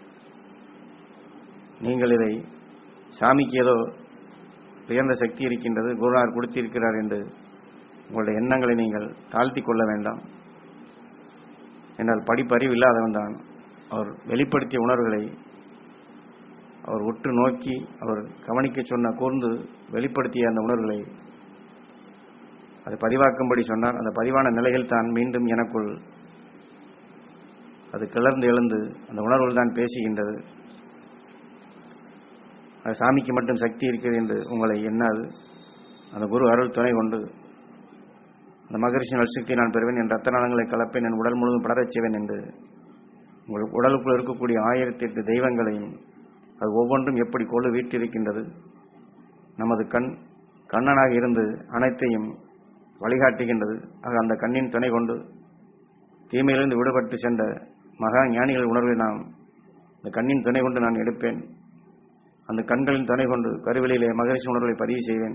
நீங்கள் இதை சாமிக்கு ஏதோ உயர்ந்த சக்தி இருக்கின்றது குருநாதர் கொடுத்திருக்கிறார் என்று உங்களுடைய எண்ணங்களை நீங்கள் தாழ்த்தி கொள்ள வேண்டாம் என்றால் படிப்பறிவு இல்லாதவன் தான் அவர் வெளிப்படுத்திய உணர்வுகளை அவர் உற்று நோக்கி அவர் கவனிக்க சொன்ன கூர்ந்து வெளிப்படுத்திய அந்த உணர்வுகளை அது பதிவாக்கும்படி சொன்னார் அந்த பதிவான நிலைகள் தான் மீண்டும் எனக்குள் அது கிளர்ந்து எழுந்து அந்த உணர்வுகள் தான் பேசுகின்றது அது சாமிக்கு மட்டும் சக்தி இருக்கிறது என்று உங்களை எண்ணாது அந்த குரு அருள் துணை கொண்டு அந்த மகரிஷி நல்சக்தி நான் பெறுவேன் என் ரத்த நாளங்களை கலப்பேன் என் உடல் முழுவதும் படரச் செய்வேன் என்று உங்கள் உடலுக்குள் இருக்கக்கூடிய ஆயிரத்தி எட்டு தெய்வங்களையும் அது ஒவ்வொன்றும் எப்படி கொள்ளு வீட்டிருக்கின்றது நமது கண் கண்ணனாக இருந்து அனைத்தையும் வழிகாட்டுகின்றது ஆக அந்த கண்ணின் துணை கொண்டு தீமையிலிருந்து விடுபட்டு சென்ற மகா ஞானிகள் உணர்வை நாம் இந்த கண்ணின் துணை கொண்டு நான் எடுப்பேன் அந்த கண்களின் துணை கொண்டு கருவிலையிலே மகரிஷி உணர்வுகளை பதிவு செய்வேன்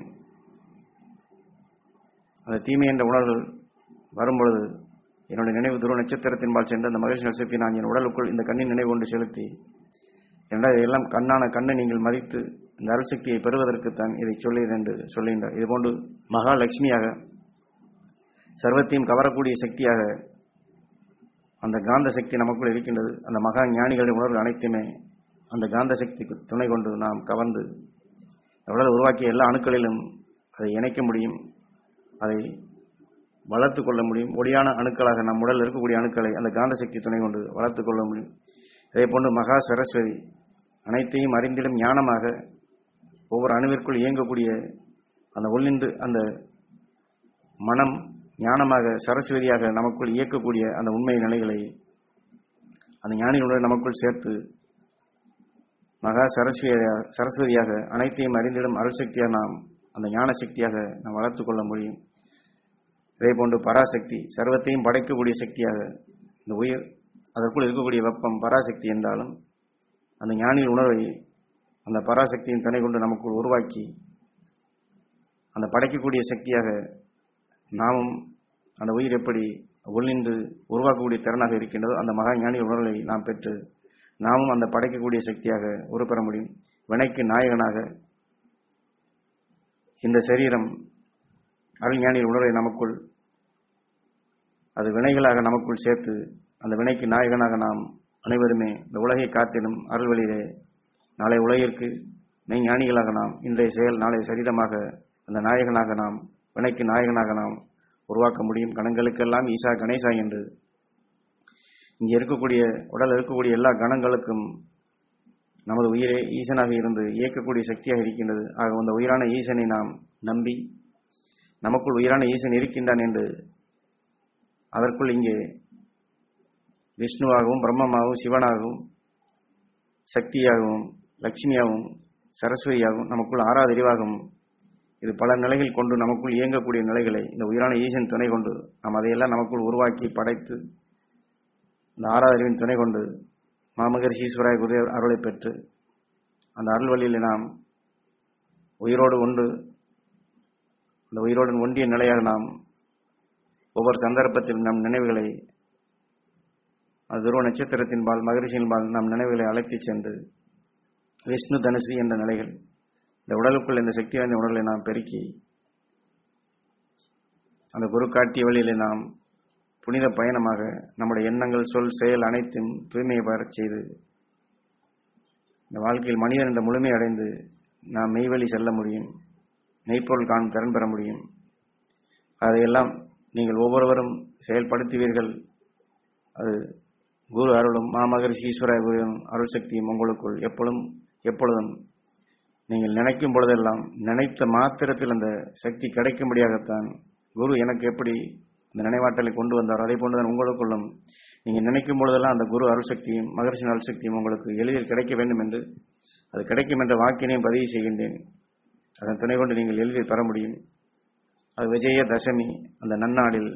அந்த தீமை என்ற உணர்வுகள் வரும்பொழுது என்னுடைய நினைவு துருவ நட்சத்திரத்தின்பால் சென்று அந்த மகிழ்ச்சி நட்சத்திரத்தை நான் என் உடலுக்குள் இந்த கண்ணின் நினைவு கொண்டு செலுத்தி என்றால் இதெல்லாம் கண்ணான கண்ணை நீங்கள் மதித்து இந்த அருள் சக்தியை பெறுவதற்குத்தான் இதை சொல்லியது என்று சொல்லுகின்றார் இதுபோன்று மகாலட்சுமியாக சர்வத்தையும் கவரக்கூடிய சக்தியாக அந்த காந்த சக்தி நமக்குள் இருக்கின்றது அந்த மகா ஞானிகளுடைய உணர்வு அனைத்துமே அந்த காந்த சக்திக்கு துணை கொண்டு நாம் கவர்ந்து உடல் உருவாக்கிய எல்லா அணுக்களிலும் அதை இணைக்க முடியும் அதை வளர்த்து கொள்ள முடியும் ஒடியான அணுக்களாக நம் உடலில் இருக்கக்கூடிய அணுக்களை அந்த காந்த சக்தி துணை கொண்டு வளர்த்து கொள்ள முடியும் இதே போன்று மகா சரஸ்வதி அனைத்தையும் அறிந்திடும் ஞானமாக ஒவ்வொரு அணுவிற்குள் இயங்கக்கூடிய அந்த உள்ளின்று அந்த மனம் ஞானமாக சரஸ்வதியாக நமக்குள் இயக்கக்கூடிய அந்த உண்மை நிலைகளை அந்த ஞானியின் உணர்வை நமக்குள் சேர்த்து மகா சரஸ்வதியாக சரஸ்வதியாக அனைத்தையும் அறிந்திடும் அருள் சக்தியாக நாம் அந்த ஞான சக்தியாக நாம் வளர்த்துக் கொள்ள முடியும் இதே போன்று பராசக்தி சர்வத்தையும் படைக்கக்கூடிய சக்தியாக இந்த உயிர் அதற்குள் இருக்கக்கூடிய வெப்பம் பராசக்தி என்றாலும் அந்த ஞானியின் உணர்வை அந்த பராசக்தியின் துணை கொண்டு நமக்குள் உருவாக்கி அந்த படைக்கக்கூடிய சக்தியாக நாமும் அந்த உயிர் எப்படி உள்ளின்று உருவாக்கக்கூடிய திறனாக இருக்கின்றதோ அந்த மகா ஞானி உணர்வை நாம் பெற்று நாமும் அந்த படைக்கக்கூடிய சக்தியாக உருப்பெற முடியும் வினைக்கு நாயகனாக இந்த சரீரம் அருள்ஞானியின் உணர்வை நமக்குள் அது வினைகளாக நமக்குள் சேர்த்து அந்த வினைக்கு நாயகனாக நாம் அனைவருமே இந்த உலகை காத்திடும் அருள்வழியிலே நாளை உலகிற்கு மெய்ஞானிகளாக நாம் இன்றைய செயல் நாளை சரீரமாக அந்த நாயகனாக நாம் வினைக்கு நாயகனாக நாம் உருவாக்க முடியும் கணங்களுக்கெல்லாம் ஈசா கணேசா என்று இங்கே இருக்கக்கூடிய உடல் இருக்கக்கூடிய எல்லா கணங்களுக்கும் நமது உயிரே ஈசனாக இருந்து இயக்கக்கூடிய சக்தியாக இருக்கின்றது ஆக அந்த உயிரான ஈசனை நாம் நம்பி நமக்குள் உயிரான ஈசன் இருக்கின்றான் என்று அதற்குள் இங்கே விஷ்ணுவாகவும் பிரம்மமாகவும் சிவனாகவும் சக்தியாகவும் லட்சுமியாகவும் சரஸ்வதியாகவும் நமக்குள் ஆறாவது அறிவாகவும் இது பல நிலைகள் கொண்டு நமக்குள் இயங்கக்கூடிய நிலைகளை இந்த உயிரான ஈசன் துணை கொண்டு நாம் அதையெல்லாம் நமக்குள் உருவாக்கி படைத்து இந்த ஆறாவது அறிவின் துணை கொண்டு மாமகரிஷி ஈஸ்வராய குரு அருளை பெற்று அந்த அருள் வழியில் நாம் உயிரோடு ஒன்று அந்த உயிரோடு ஒன்றிய நிலையாக நாம் ஒவ்வொரு சந்தர்ப்பத்தில் நம் நினைவுகளை அது துருவ நட்சத்திரத்தின் பால் மகரிஷியின் பால் நம் நினைவுகளை அழைத்துச் சென்று விஷ்ணு தனுசு என்ற நிலைகள் இந்த உடலுக்குள் இந்த சக்தி வாய்ந்த உணர்வுகளை நாம் பெருக்கி அந்த குரு காட்டிய வழியிலே நாம் புனித பயணமாக நம்முடைய எண்ணங்கள் சொல் செயல் அனைத்தும் தூய்மையை பெறச் செய்து இந்த வாழ்க்கையில் மனிதன் என்ற முழுமை அடைந்து நாம் மெய்வழி செல்ல முடியும் மெய்ப்பொருள் காணும் திறன் பெற முடியும் அதையெல்லாம் நீங்கள் ஒவ்வொருவரும் செயல்படுத்துவீர்கள் அது குரு அருளும் மாமகரிஷி ஈஸ்வர குருவின் அருள் சக்தியும் உங்களுக்குள் எப்பொழுதும் எப்பொழுதும் நீங்கள் நினைக்கும் பொழுதெல்லாம் நினைத்த மாத்திரத்தில் அந்த சக்தி கிடைக்கும்படியாகத்தான் குரு எனக்கு எப்படி இந்த நினைவாற்றலை கொண்டு வந்தார் அதே போன்றுதான் உங்களுக்குள்ளும் நீங்கள் நினைக்கும் பொழுதெல்லாம் அந்த குரு அருள் சக்தியும் மகரிஷின் அருள் சக்தியும் உங்களுக்கு எளிதில் கிடைக்க வேண்டும் என்று அது கிடைக்கும் என்ற வாக்கினையும் பதிவு செய்கின்றேன் அதன் துணை கொண்டு நீங்கள் எளிதில் பெற முடியும் அது விஜய தசமி அந்த நன்னாளில்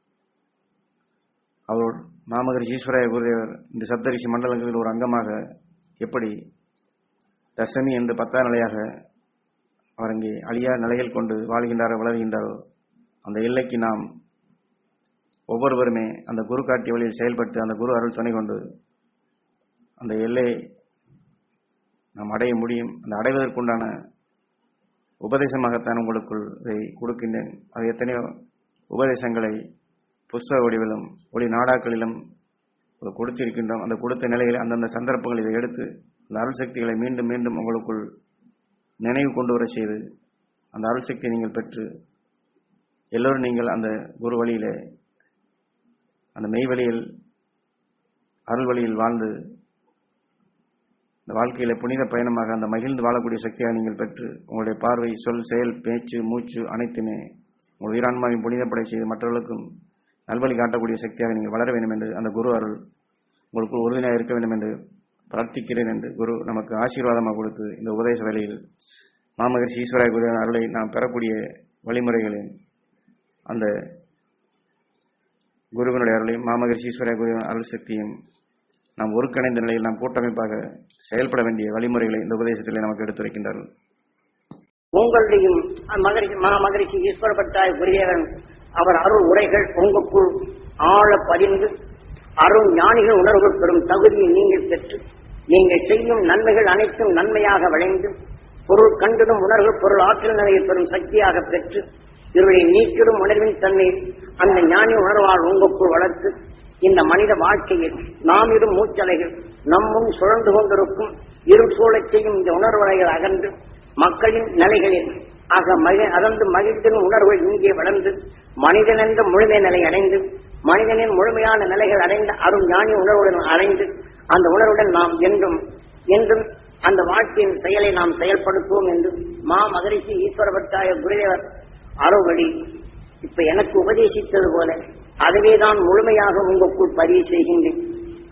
அவர் மாமகரிஷி ஈஸ்வராய குருதேவர் இந்த சப்தரிஷி மண்டலங்களில் ஒரு அங்கமாக எப்படி தசமி என்று பத்தாம் நிலையாக அவர் அங்கே அழியா நிலையில் கொண்டு வாழ்கின்றாரோ வளர்கின்றாரோ அந்த எல்லைக்கு நாம் ஒவ்வொருவருமே அந்த குரு காட்டிய வழியில் செயல்பட்டு அந்த குரு அருள் துணை கொண்டு அந்த எல்லையை நாம் அடைய முடியும் அந்த அடைவதற்குண்டான உபதேசமாகத்தான் உங்களுக்குள் இதை கொடுக்கின்றேன் அது எத்தனையோ உபதேசங்களை புஸ்தக வடிவிலும் ஒளி நாடாக்களிலும் கொடுத்திருக்கின்றோம் அந்த கொடுத்த நிலையில் அந்தந்த சந்தர்ப்பங்கள் இதை எடுத்து அந்த அருள் சக்திகளை மீண்டும் மீண்டும் உங்களுக்குள் நினைவு கொண்டு வர செய்து அந்த அருள் சக்தியை நீங்கள் பெற்று எல்லோரும் நீங்கள் அந்த குரு வழியிலே அந்த மெய் வழியில் அருள் வழியில் வாழ்ந்து இந்த வாழ்க்கையில புனித பயணமாக அந்த மகிழ்ந்து வாழக்கூடிய சக்தியாக நீங்கள் பெற்று உங்களுடைய பார்வை சொல் செயல் பேச்சு மூச்சு அனைத்துமே உங்கள் உயிரான்மாவின் புனிதப்படை செய்து மற்றவர்களுக்கும் நல்வழி காட்டக்கூடிய சக்தியாக நீங்கள் வளர வேண்டும் என்று அந்த குரு அருள் உங்களுக்கு உறுதுணையாக இருக்க வேண்டும் என்று பிரார்த்திக்கிறேன் என்று குரு நமக்கு ஆசீர்வாதமாக கொடுத்து இந்த உபதேச வேலையில் மாமகரிஷி ஈஸ்வராய குரு அருளை நாம் பெறக்கூடிய வழிமுறைகளில் அந்த குருவினுடைய அருளையும் மாமகரிஷி ஈஸ்வராய குரு அருள் சக்தியும் நாம் ஒருங்கிணைந்த நிலையில் நாம் கூட்டமைப்பாக செயல்பட வேண்டிய வழிமுறைகளை இந்த உபதேசத்திலே நமக்கு எடுத்துரைக்கின்றார்கள் உங்களுடையும் மகரிஷி மகரிஷி ஈஸ்வரப்பட்டாய் குருதேவன் அவர் அருள் உரைகள் உங்களுக்குள் ஆழ பதிந்து அருள் ஞானிகள் உணர்வு பெறும் தகுதியை நீங்கள் பெற்று நீங்கள் செய்யும் நன்மைகள் அனைத்தும் நன்மையாக விளைந்து பொருள் கண்டிடும் உணர்வு பொருள் ஆற்றல் நிலையை பெறும் சக்தியாக பெற்று இவர்களை நீக்கிடும் உணர்வின் தன்மை அந்த ஞானி உணர்வால் உங்களுக்குள் வளர்த்து இந்த மனித வாழ்க்கையில் நாம் இரும் மூச்சலைகள் நம்மும் சுழந்து கொண்டிருக்கும் இரு சூழச் செய்யும் இந்த உணர்வுலைகள் அகன்று மக்களின் நிலைகளில் ஆக மகி அகன்று மகிழ்ந்தின் உணர்வு இங்கே வளர்ந்து மனிதன் என்ற முழுமை நிலை அடைந்து மனிதனின் முழுமையான நிலைகள் அடைந்த அருள் ஞானி உணர்வுடன் அடைந்து அந்த உணர்வுடன் நாம் என்றும் என்றும் அந்த வாழ்க்கையின் செயலை நாம் செயல்படுத்துவோம் என்று மா மகரிஷி ஈஸ்வரபட்டாய குருதேவர் அருள்வழி இப்ப எனக்கு உபதேசித்தது போல அதுவே தான் முழுமையாக உங்களுக்குள் பதிவு செய்கின்றேன்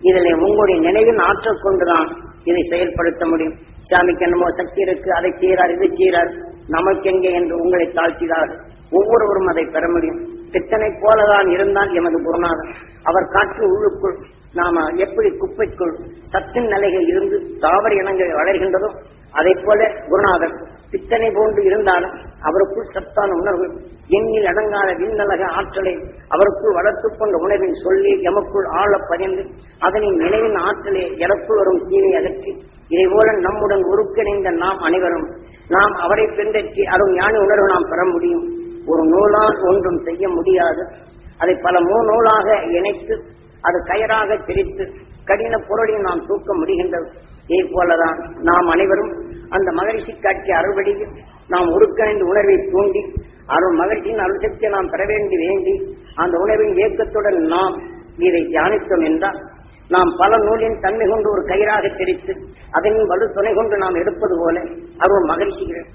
இதில் உங்களுடைய நினைவின் ஆற்றல் கொண்டுதான் இதை செயல்படுத்த முடியும் சாமிக்கு என்னமோ சக்தி இருக்கு அதை செய்கிறார் இதை செய்கிறார் நமக்கெங்கே என்று உங்களை தாழ்த்தினார் ஒவ்வொருவரும் அதை பெற முடியும் பித்தனை போலதான் இருந்தால் எமது குருநாதன் அவர் காற்று உள்ளுக்குள் நாம எப்படி குப்பைக்குள் சத்தின் நிலைகள் இருந்து தாவர இனங்கள் வளர்கின்றதோ அதை போல குருநாதர் பித்தனை போன்று இருந்தாலும் அவருக்குள் சத்தான உணர்வு எண்ணில் அடங்காத விண்ணலக ஆற்றலை அவருக்குள் வளர்த்துக் கொண்ட உணர்வின் சொல்லி எமக்குள் ஆழ பதிந்து அதனின் நினைவின் ஆற்றலை எனக்குள் வரும் தீவை அகற்றி இதை போல நம்முடன் உருக்கிணைந்த நாம் அனைவரும் நாம் அவரை பின்பற்றி அரும் ஞான உணர்வு நாம் பெற முடியும் ஒரு நூலால் ஒன்றும் செய்ய முடியாது அதை பல மூ நூலாக இணைத்து அது கயராக பிரித்து கடின பொருளையும் நாம் தூக்க முடிகின்றது இதே போலதான் நாம் அனைவரும் அந்த மகிழ்ச்சி காட்சி அறுவடையில் நாம் உருக்கணிந்த உணர்வை தூண்டி அருள் மகிழ்ச்சியின் அருசக்தியை நாம் பெற வேண்டி வேண்டி அந்த உணர்வின் இயக்கத்துடன் நாம் இதை தியானித்தோம் என்றால் நாம் பல நூலின் தன்மை கொண்டு ஒரு கயிறாக பிரித்து அதன் வலு துணை கொண்டு நாம் எடுப்பது போல அருள் மகிழ்ச்சிகள்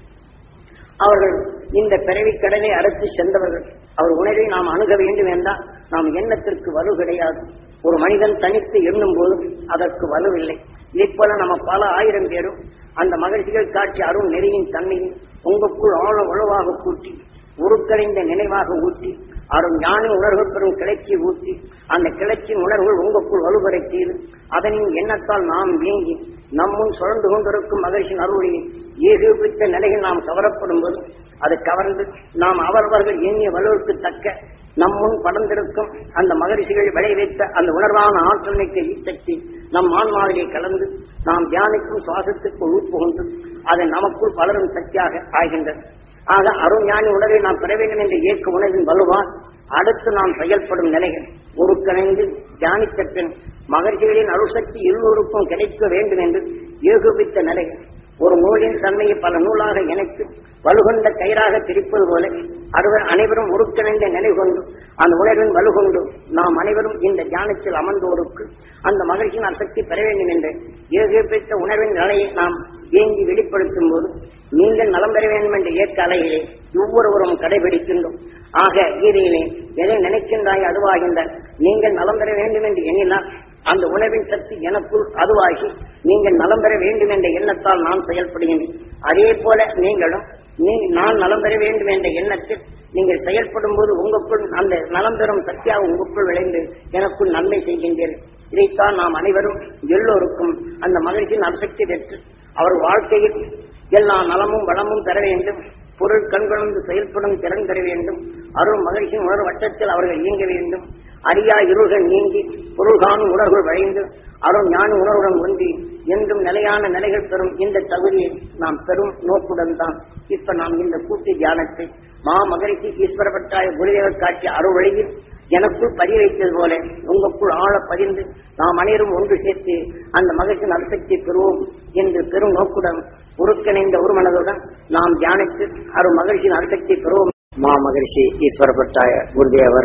அவர்கள் இந்த பிறவி கடலை அறுத்து சென்றவர்கள் அவர் உணவை நாம் அணுக வேண்டும் என்றால் நாம் எண்ணத்திற்கு வலு கிடையாது ஒரு மனிதன் தனித்து எண்ணும் போது அதற்கு வலுவில்லை இதை போல நம்ம பல ஆயிரம் பேரும் அந்த மகிழ்ச்சிகள் காட்சி அருள் நெறியின் தன்மையும் உங்களுக்குள் ஆழ உழவாக கூட்டி உருக்கடைந்த நினைவாக ஊட்டி அரும் ஞான உணர்வு பெறும் கிளர்ச்சி ஊட்டி அந்த கிளர்ச்சியின் உணர்வுகள் உங்களுக்குள் வலுபெற செய்து அதனின் எண்ணத்தால் நாம் வீங்கி நம்முன் சுழந்து கொண்டிருக்கும் மகிழ்ச்சியின் அருளையை ஏகோபித்த நிலையில் நாம் கவரப்படும் போது அது கவர்ந்து நாம் அவரவர்கள் எண்ணிய வலுவுக்கு தக்க நம்முன் படர்ந்திருக்கும் அந்த மகரிஷிகள் விளைவித்த அந்த உணர்வான ஆற்றல் மிக்க ஈசக்தி நம் ஆன்மாவிலே கலந்து நாம் தியானிக்கும் சுவாசத்துக்கு உட்புகுந்து அது நமக்குள் பலரும் சக்தியாக ஆகின்றது ஆக அருஞானி உணர்வை நாம் பெற வேண்டும் என்ற இயக்க உணர்வின் வலுவால் அடுத்து நாம் செயல்படும் நிலைகள் ஒருங்கிணைந்து தியானித்த பின் மகர்ஷிகளின் அருசக்தி இருவருக்கும் கிடைக்க வேண்டும் என்று ஏகோபித்த நிலைகள் ஒரு நூலின் தன்மையை பல நூலாக இணைத்து வலுகொண்ட கயிறாக பிரிப்பது போல அறுவர் அனைவரும் உருக்கிணைந்த நிலை கொண்டு அந்த உணர்வின் வலுகொண்டு நாம் அனைவரும் இந்த தியானத்தில் அமர்ந்தோருக்கு அந்த மகிழ்ச்சியின் அசக்தி பெற வேண்டும் என்று ஏகோபித்த உணர்வின் நிலையை நாம் ஏங்கி வெளிப்படுத்தும் போது நீங்கள் நலம் பெற வேண்டும் என்ற இயக்க அலையிலே ஒவ்வொருவரும் கடைபிடிக்கின்றோம் ஆக கீதையிலே எதை நினைக்கின்றாய் அதுவாகின்ற நீங்கள் நலம் பெற வேண்டும் என்று எண்ணினால் அந்த உணவின் சக்தி எனக்குள் அதுவாகி நீங்கள் நலம் பெற வேண்டும் என்ற எண்ணத்தால் நான் செயல்படுகின்றேன் அதே போல நீங்களும் நீ நான் நலம் பெற வேண்டும் என்ற எண்ணத்தில் நீங்கள் செயல்படும் போது உங்களுக்குள் அந்த நலம் பெறும் சக்தியாக உங்களுக்குள் விளைந்து எனக்குள் நன்மை செய்கின்றீர்கள் இதைத்தான் நாம் அனைவரும் எல்லோருக்கும் அந்த மகிழ்ச்சியின் அசக்தி பெற்று அவர் வாழ்க்கையில் எல்லா நலமும் வளமும் பெற வேண்டும் பொருள் கண்கொண்டு செயல்படும் திறன் பெற வேண்டும் அருள் மகிழ்ச்சியின் உணர்வு வட்டத்தில் அவர்கள் இயங்க வேண்டும் அறியா இருள்கள் நீங்கி பொருள் காணும் உணர்வுகள் வளைந்து அருள் ஞான உணர்வுடன் ஒன்றி என்றும் நிலையான நிலைகள் பெறும் இந்த தகுதியை நாம் பெறும் நோக்குடன் தான் இப்ப நாம் இந்த கூட்டு தியானத்தை மா மகரிஷி ஈஸ்வரப்பட்டாய குருதேவர் காட்சிய அருள் வழியில் எனக்குள் பதிய வைத்தது போல உங்களுக்குள் ஆழ பதிந்து நாம் அனைவரும் ஒன்று சேர்த்து அந்த மகிழ்ச்சியின் அரிசக்தியை பெறுவோம் என்று பெரும் நோக்குடன் உருக்கிணைந்த ஒரு மனதுடன் நாம் தியானித்து அருள் மகிழ்ச்சியின் அரிசக்தியை பெறுவோம் மா மகரிஷி ஈஸ்வரப்பட்டாய குருதேவர்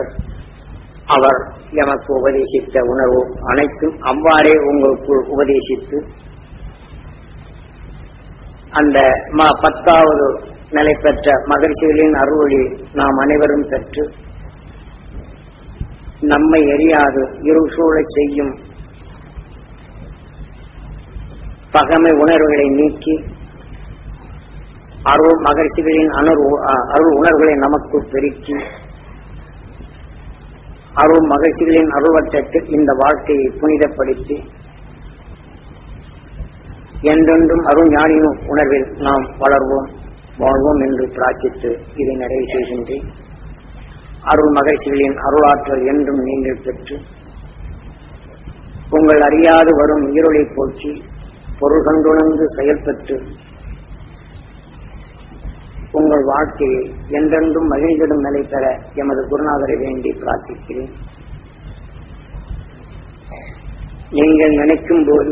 அவர் எமக்கு உபதேசித்த உணர்வு அனைத்தும் அவ்வாறே உங்களுக்குள் உபதேசித்து அந்த ம பத்தாவது நிலை பெற்ற மகிழ்ச்சிகளின் அருளி நாம் அனைவரும் பெற்று நம்மை எரியாது இருள் சூழச் செய்யும் பகமை உணர்வுகளை நீக்கி அருள் மகிழ்ச்சிகளின் அணர்வு அருள் உணர்வுகளை நமக்கு பெருக்கி அருள் மகிழ்ச்சிகளின் அருள்வட்டத்தில் இந்த வாழ்க்கையை புனிதப்படுத்தி என்றென்றும் அருள் ஞானியின் உணர்வில் நாம் வளர்வோம் வாழ்வோம் என்று பிரார்த்தித்து இதை நிறைவு செய்கின்றேன் அருள் மகிழ்ச்சிகளின் அருளாற்றல் என்றும் நீங்கள் பெற்று உங்கள் அறியாது வரும் இருளை போக்கி பொருள் கண்டுணர்ந்து செயல்பட்டு உங்கள் வாழ்க்கையை என்றென்றும் மகிழ்ந்திடும் நிலை பெற எமது குருநாதரை வேண்டி பிரார்த்திக்கிறேன் நீங்கள் நினைக்கும் போது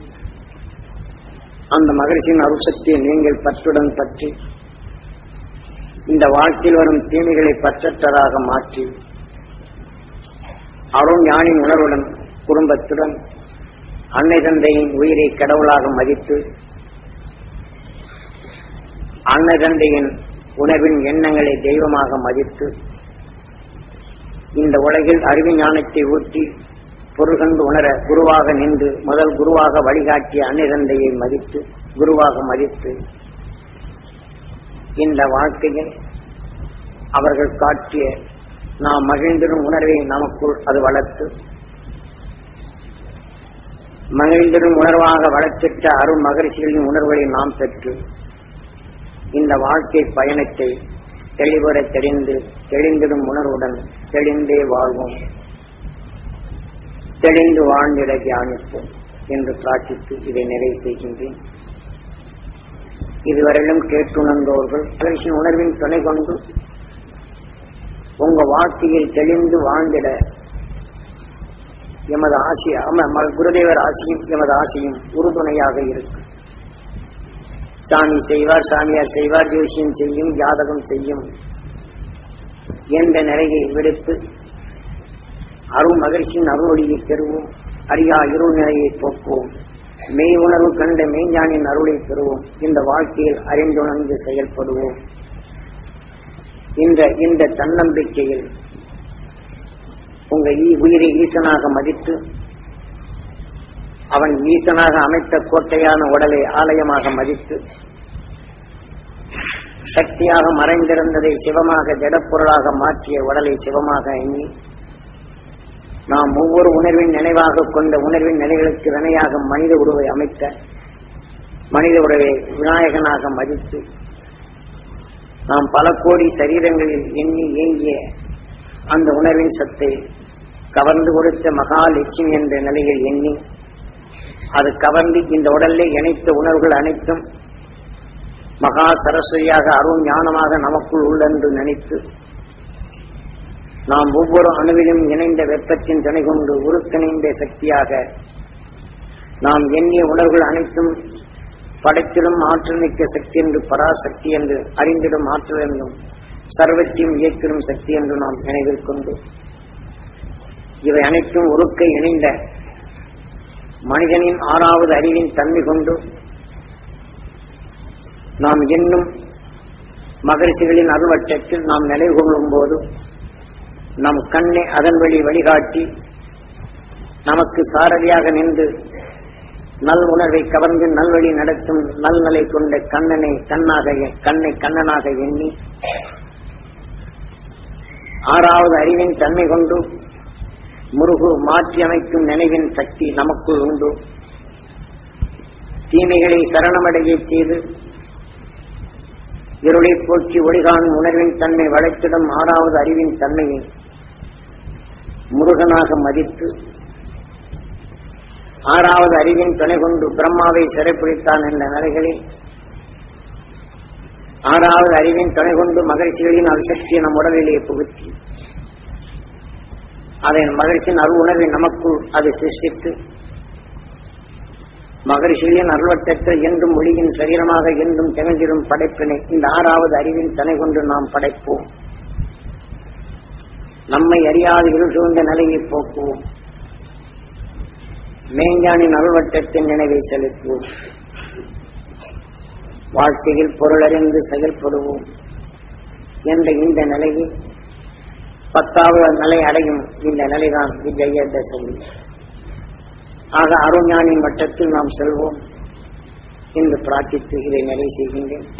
அந்த மகிழ்ச்சியின் அருசக்தியை நீங்கள் பற்றுடன் பற்றி இந்த வாழ்க்கையில் வரும் தீமைகளை பற்றற்றதாக மாற்றி அருண் ஞானின் உணர்வுடன் குடும்பத்துடன் அன்னை தந்தையின் உயிரை கடவுளாக மதித்து அன்னை தந்தையின் உணர்வின் எண்ணங்களை தெய்வமாக மதித்து இந்த உலகில் அறிவு ஞானத்தை ஊற்றி பொருள் கண்டு உணர குருவாக நின்று முதல் குருவாக வழிகாட்டிய அன்னிரந்தையை மதித்து குருவாக மதித்து இந்த வாழ்க்கையில் அவர்கள் காட்டிய நாம் மகிழ்ந்திடும் உணர்வை நமக்குள் அது வளர்த்து மகிழ்ந்திடும் உணர்வாக வளர்த்திட்ட அருள் மகரிஷிகளின் உணர்வுகளை நாம் பெற்று இந்த வாழ்க்கை பயணத்தை தெளிவுற தெரிந்து தெளிந்திடும் உணர்வுடன் தெளிந்தே வாழ்வோம் தெளிந்து வாழ்ந்திட தியானிப்போம் என்று பிரார்த்தித்து இதை நிறைவு செய்கின்றேன் இதுவரையிலும் கேட்டுணர்ந்தோர்கள் மகிழ்ச்சியின் உணர்வின் துணை கொண்டு உங்க வாழ்க்கையில் தெளிந்து வாழ்ந்திட எமது ஆசி ஆமா குருதேவர் ஆசியும் எமது ஆசையும் உறுதுணையாக இருக்கும் சாமி செய்வார் சாமியார் செய்வார் ஜோசியம் செய்யும் ஜாதகம் செய்யும் என்ற நிலையை விடுத்து அருள் மகிழ்ச்சியின் அருளொளியை பெறுவோம் அறியா இருள் நிலையை போக்குவோம் மெய் உணர்வு கண்ட மெய்ஞானின் அருளை பெறுவோம் இந்த வாழ்க்கையில் அறிந்துணர்ந்து செயல்படுவோம் இந்த இந்த தன்னம்பிக்கையில் உங்க ஈ- உயிரை ஈசனாக மதித்து அவன் ஈசனாக அமைத்த கோட்டையான உடலை ஆலயமாக மதித்து சக்தியாக மறைந்திருந்ததை சிவமாக ஜடப்பொருளாக மாற்றிய உடலை சிவமாக எண்ணி நாம் ஒவ்வொரு உணர்வின் நினைவாக கொண்ட உணர்வின் நிலைகளுக்கு வினையாக மனித உருவை அமைத்த மனித உறவை விநாயகனாக மதித்து நாம் பல கோடி சரீரங்களில் எண்ணி ஏங்கிய அந்த உணர்வின் சத்தை கவர்ந்து கொடுத்த மகாலட்சுமி என்ற நிலையில் எண்ணி அது கவர்ந்து இந்த உடலிலே இணைத்த உணர்வுகள் அனைத்தும் மகா சரஸ்வதியாக அருள் ஞானமாக நமக்குள் உள்ளென்று நினைத்து நாம் ஒவ்வொரு அணுவிலும் இணைந்த வெப்பத்தின் துணை கொண்டு உருக்கிணைந்த சக்தியாக நாம் எண்ணிய உணர்வுகள் அனைத்தும் படைத்திடும் ஆற்றல் மிக்க சக்தி என்று பராசக்தி என்று அறிந்திடும் ஆற்றல் என்றும் சர்வத்தையும் இயக்கிடும் சக்தி என்று நாம் நினைவில் கொண்டு இவை அனைத்தும் உருக்க இணைந்த மனிதனின் ஆறாவது அறிவின் தன்மை கொண்டு நாம் என்னும் மகரிஷிகளின் அருவட்டத்தில் நாம் நிலை கொள்ளும் போது நம் கண்ணை அதன் வழி வழிகாட்டி நமக்கு சாரதியாக நின்று நல் உணர்வை கவர்ந்து நல்வழி நடத்தும் நல்நிலை கொண்ட கண்ணனை கண்ணாக எ- கண்ணை கண்ணனாக எண்ணி ஆறாவது அறிவின் தன்மை கொண்டு முருகு மாற்றி அமைக்கும் நினைவின் சக்தி நமக்குள் உண்டு தீமைகளை சரணமடையச் செய்து இருளை போக்கி ஒளிகாணும் உணர்வின் தன்மை வளைத்திடும் ஆறாவது அறிவின் தன்மையை முருகனாக மதித்து ஆறாவது அறிவின் துணை கொண்டு பிரம்மாவை சிறைப்பிடித்தான் என்ற நிலைகளில் ஆறாவது அறிவின் துணை கொண்டு மகிழ்ச்சிகளின் அவிசக்தியை நம் உடலிலே புகுத்தி அதை மகிழ்ச்சியின் அருள் உணர்வை நமக்குள் அது சிருஷ்டித்து மகரிஷிகளின் அருள்வட்டத்தில் என்றும் ஒளியின் சரீரமாக என்றும் திகழ்ந்திடும் படைப்பினை இந்த ஆறாவது அறிவின் துணை கொண்டு நாம் படைப்போம் நம்மை அறியாத இருள் சூழ்ந்த நிலையை போக்குவோம் மேஞ்ஞானின் அருள்வட்டத்தின் நினைவை செலுத்துவோம் வாழ்க்கையில் பொருளறிந்து செயல்படுவோம் என்ற இந்த நிலையில் பத்தாவது நிலை அடையும் இந்த நிலைதான் விஜயதசமி ஆக அருஞானின் வட்டத்தில் நாம் செல்வோம் என்று பிரார்த்தித்து இதை நிறைவு செய்கின்றேன்